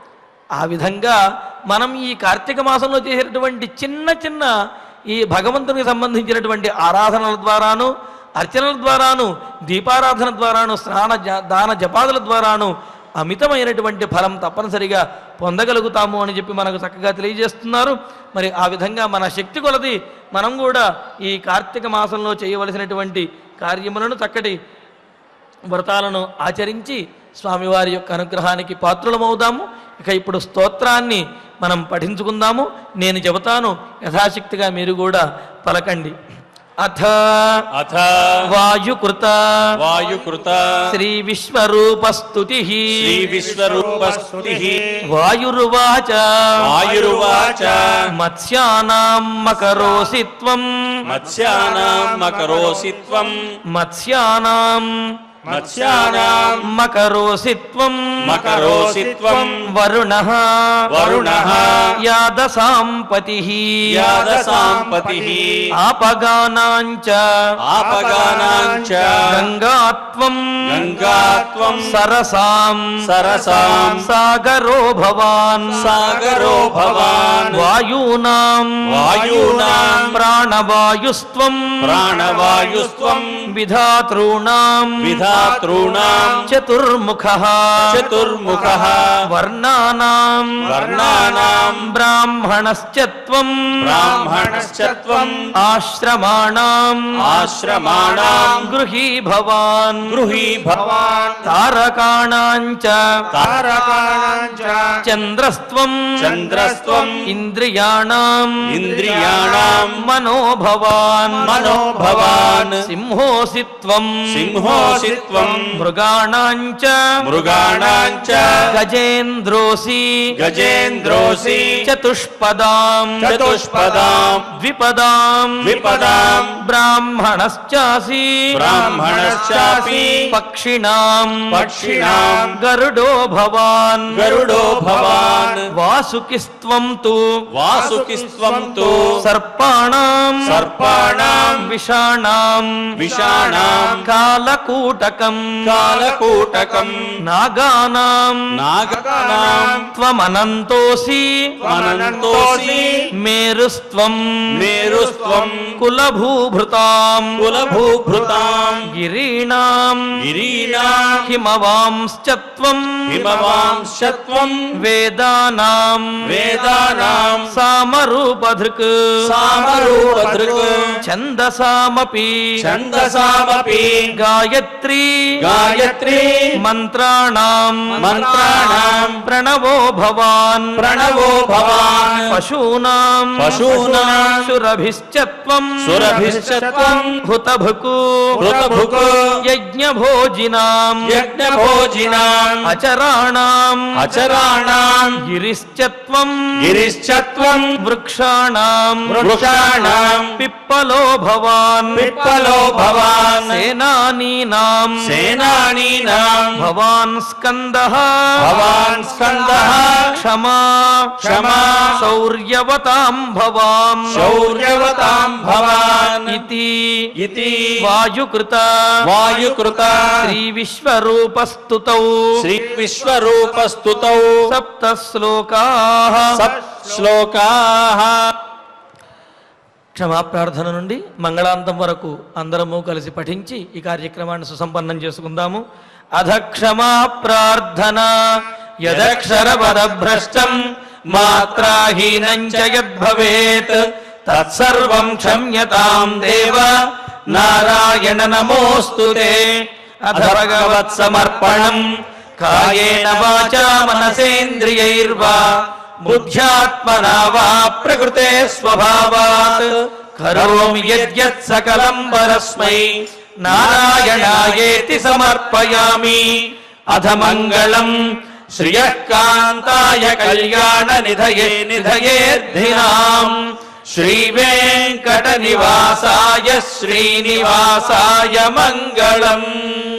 A: ఆ విధంగా మనం ఈ కార్తీక మాసంలో చేసేటటువంటి చిన్న చిన్న ఈ భగవంతునికి సంబంధించినటువంటి ఆరాధనల ద్వారాను అర్చనల ద్వారాను దీపారాధన ద్వారాను స్నాన జ- దాన జపాదుల ద్వారాను అమితమైనటువంటి ఫలం తప్పనిసరిగా పొందగలుగుతాము అని చెప్పి మనకు చక్కగా తెలియజేస్తున్నారు మరి ఆ విధంగా మన శక్తి కొలది మనం కూడా ఈ కార్తీక మాసంలో చేయవలసినటువంటి కార్యములను చక్కటి వ్రతాలను ఆచరించి స్వామివారి యొక్క అనుగ్రహానికి పాత్రులమవుదాము ఇక ఇప్పుడు స్తోత్రాన్ని మనం పఠించుకుందాము నేను చెబుతాను యథాశక్తిగా మీరు కూడా పలకండి అథ
B: అథ
A: వాయుకృత
B: వాయుకృత
A: శ్రీ విశ్వరూపస్తుతి
B: శ్రీ విశ్వరూపస్తుతి
A: వాయురువాచ
B: వాయురువాచ
A: మత్స్యానాం మకరోసి త్వం
B: మత్స్యానాం మకరోసి త్వం
A: మత్స్యానాం
B: మత్స్యానాం
A: మకరోసి త్వం
B: మకరోసి త్వం
A: వరుణః
B: వరుణః
A: యాదసాంపతి
B: యాదసాంపతిః
A: ఆపగానాంచ
B: ఆపగానాంచ
A: గంగాత్వం
B: గంగాత్వం
A: సరసాం
B: సరసాం
A: సాగరో భవాన్
B: సాగరో భవాన్
A: వాయూనాం
B: వాయూనాం
A: ప్రాణవాయుస్త్వం
B: ప్రాణవాయుస్త్వం
A: విధాతॄణాం
B: విధాతॄణాం
A: చతుర్ముఖః
B: చతుర్ముఖః
A: వర్ణానాం
B: వర్ణానాం
A: బ్రాహ్మణశ్చ త్వం
B: బ్రాహ్మణశ్చ త్వం
A: ఆశ్రమాణాం
B: ఆశ్రమాణాం
A: గృహీ భవాన్
B: గృహీ భవాన్
A: తారకాణాం చ
B: తారకాణాం చ
A: చంద్రస్త్వం
B: చంద్రస్త్వం
A: ఇంద్రియాణాం
B: ఇంద్రియాణాం
A: మనోభవాన్
B: మనోభవాన్
A: సింహోసి సింహోసి త్వం
B: సింహోసి త్వం
A: మృగాణాం చ
B: మృగాణాం చ
A: గజేంద్రోసి
B: గజేంద్రోసి
A: చతుష్పదాం
B: చతుష్పదాం
A: ద్విపదాం
B: ద్విపదాం
A: బ్రాహ్మణశ్చాసి
B: బ్రాహ్మణశ్చాపి
A: పక్షిణాం
B: పక్షిణాం
A: గరుడో భవాన్
B: గరుడో భవాన్
A: వాసుకిస్త్వం తు
B: వాసుకిస్త్వం తు
A: సర్పాణాం
B: సర్పాణాం
A: విషాణాం
B: విషాణాం
A: కాలకూటకం
B: కాలకూటకం
A: నాగానాం
B: నాగకానాం
A: త్వమనంతోసి
B: అనంతోసి
A: మేరుస్త్వం
B: మేరుస్త్వం
A: కులభూభృతాం
B: కులభూభృతాం
A: గిరీణాం
B: గిరీణాం
A: హిమవాంశ్చత్వం
B: హిమవాంశత్వం
A: వేదానాం
B: వేదానాం
A: సామరూపధృక్
B: సామరూపదృక్
A: ఛందసామపి
B: ఛందసామపి
A: గాయత్రీ
B: గాయత్రీ
A: మంత్రాణాం
B: మంత్రాణాం
A: ప్రణవో భవాన్
B: ప్రణవో భవాన్
A: పశూనాం
B: పశూనాం
A: సురభిశ్చత్వం
B: సురభిశ్చత్వం
A: హుతభుకు
B: హృతభుక్
A: యజ్ఞభోజినాం
B: యజ్ఞభోజినాం
A: అచరాణాం
B: అచరాణాం
A: గిరిశ్చత్వం
B: గిరిశ్చత్వం
A: వృక్షాణాం
B: వృక్షాణాం
A: పిప్పలో భవాన్
B: పిప్పలో భవాన్
A: సేనానీనాం
B: సేనానీనాం
A: భవాన్ స్కందః
B: భవాన్ స్కందః
A: క్షమా
B: క్షమా
A: శౌర్యవతాం భవాన్
B: శౌర్యవతాం భవాన్
A: ఇతి
B: ఇతి
A: వాయుకృత
B: వాయుకృత
A: శ్రీ విశ్వరూపస్తుతౌ
B: శ్రీ విశ్వరూపస్తుతౌ
A: సప్త శ్లోకా
B: సప్ శ్లోకాః
A: క్షమాప్రార్థన నుండి మంగళాంతం వరకు అందరము కలిసి పఠించి ఈ కార్యక్రమాన్ని సుసంపన్నం చేసుకుందాము అధ క్షమా ప్రార్థన యదక్షర పదభ్రష్టం మాత్రాహీనం చ యద్భవేత్ తత్సర్వం క్షమ్యతాం దేవ నారాయణ నమోऽस्तु తే అధ భగవత్ సమర్పణం కాయేన వాచా మనసేంద్రియైర్వా బుద్ధ్యాత్మనా వా ప్రకృతే స్వభావాత్ కరోమి యద్యత్ సకలం పరస్మై నారాయణాయేతి సమర్పయామి అధ మంగళం శ్రియః కాంతాయ కళ్యాణ నిధయే నిధయేర్ధినాం శ్రీ వెంకట నివాసాయ శ్రీనివాసాయ మంగళం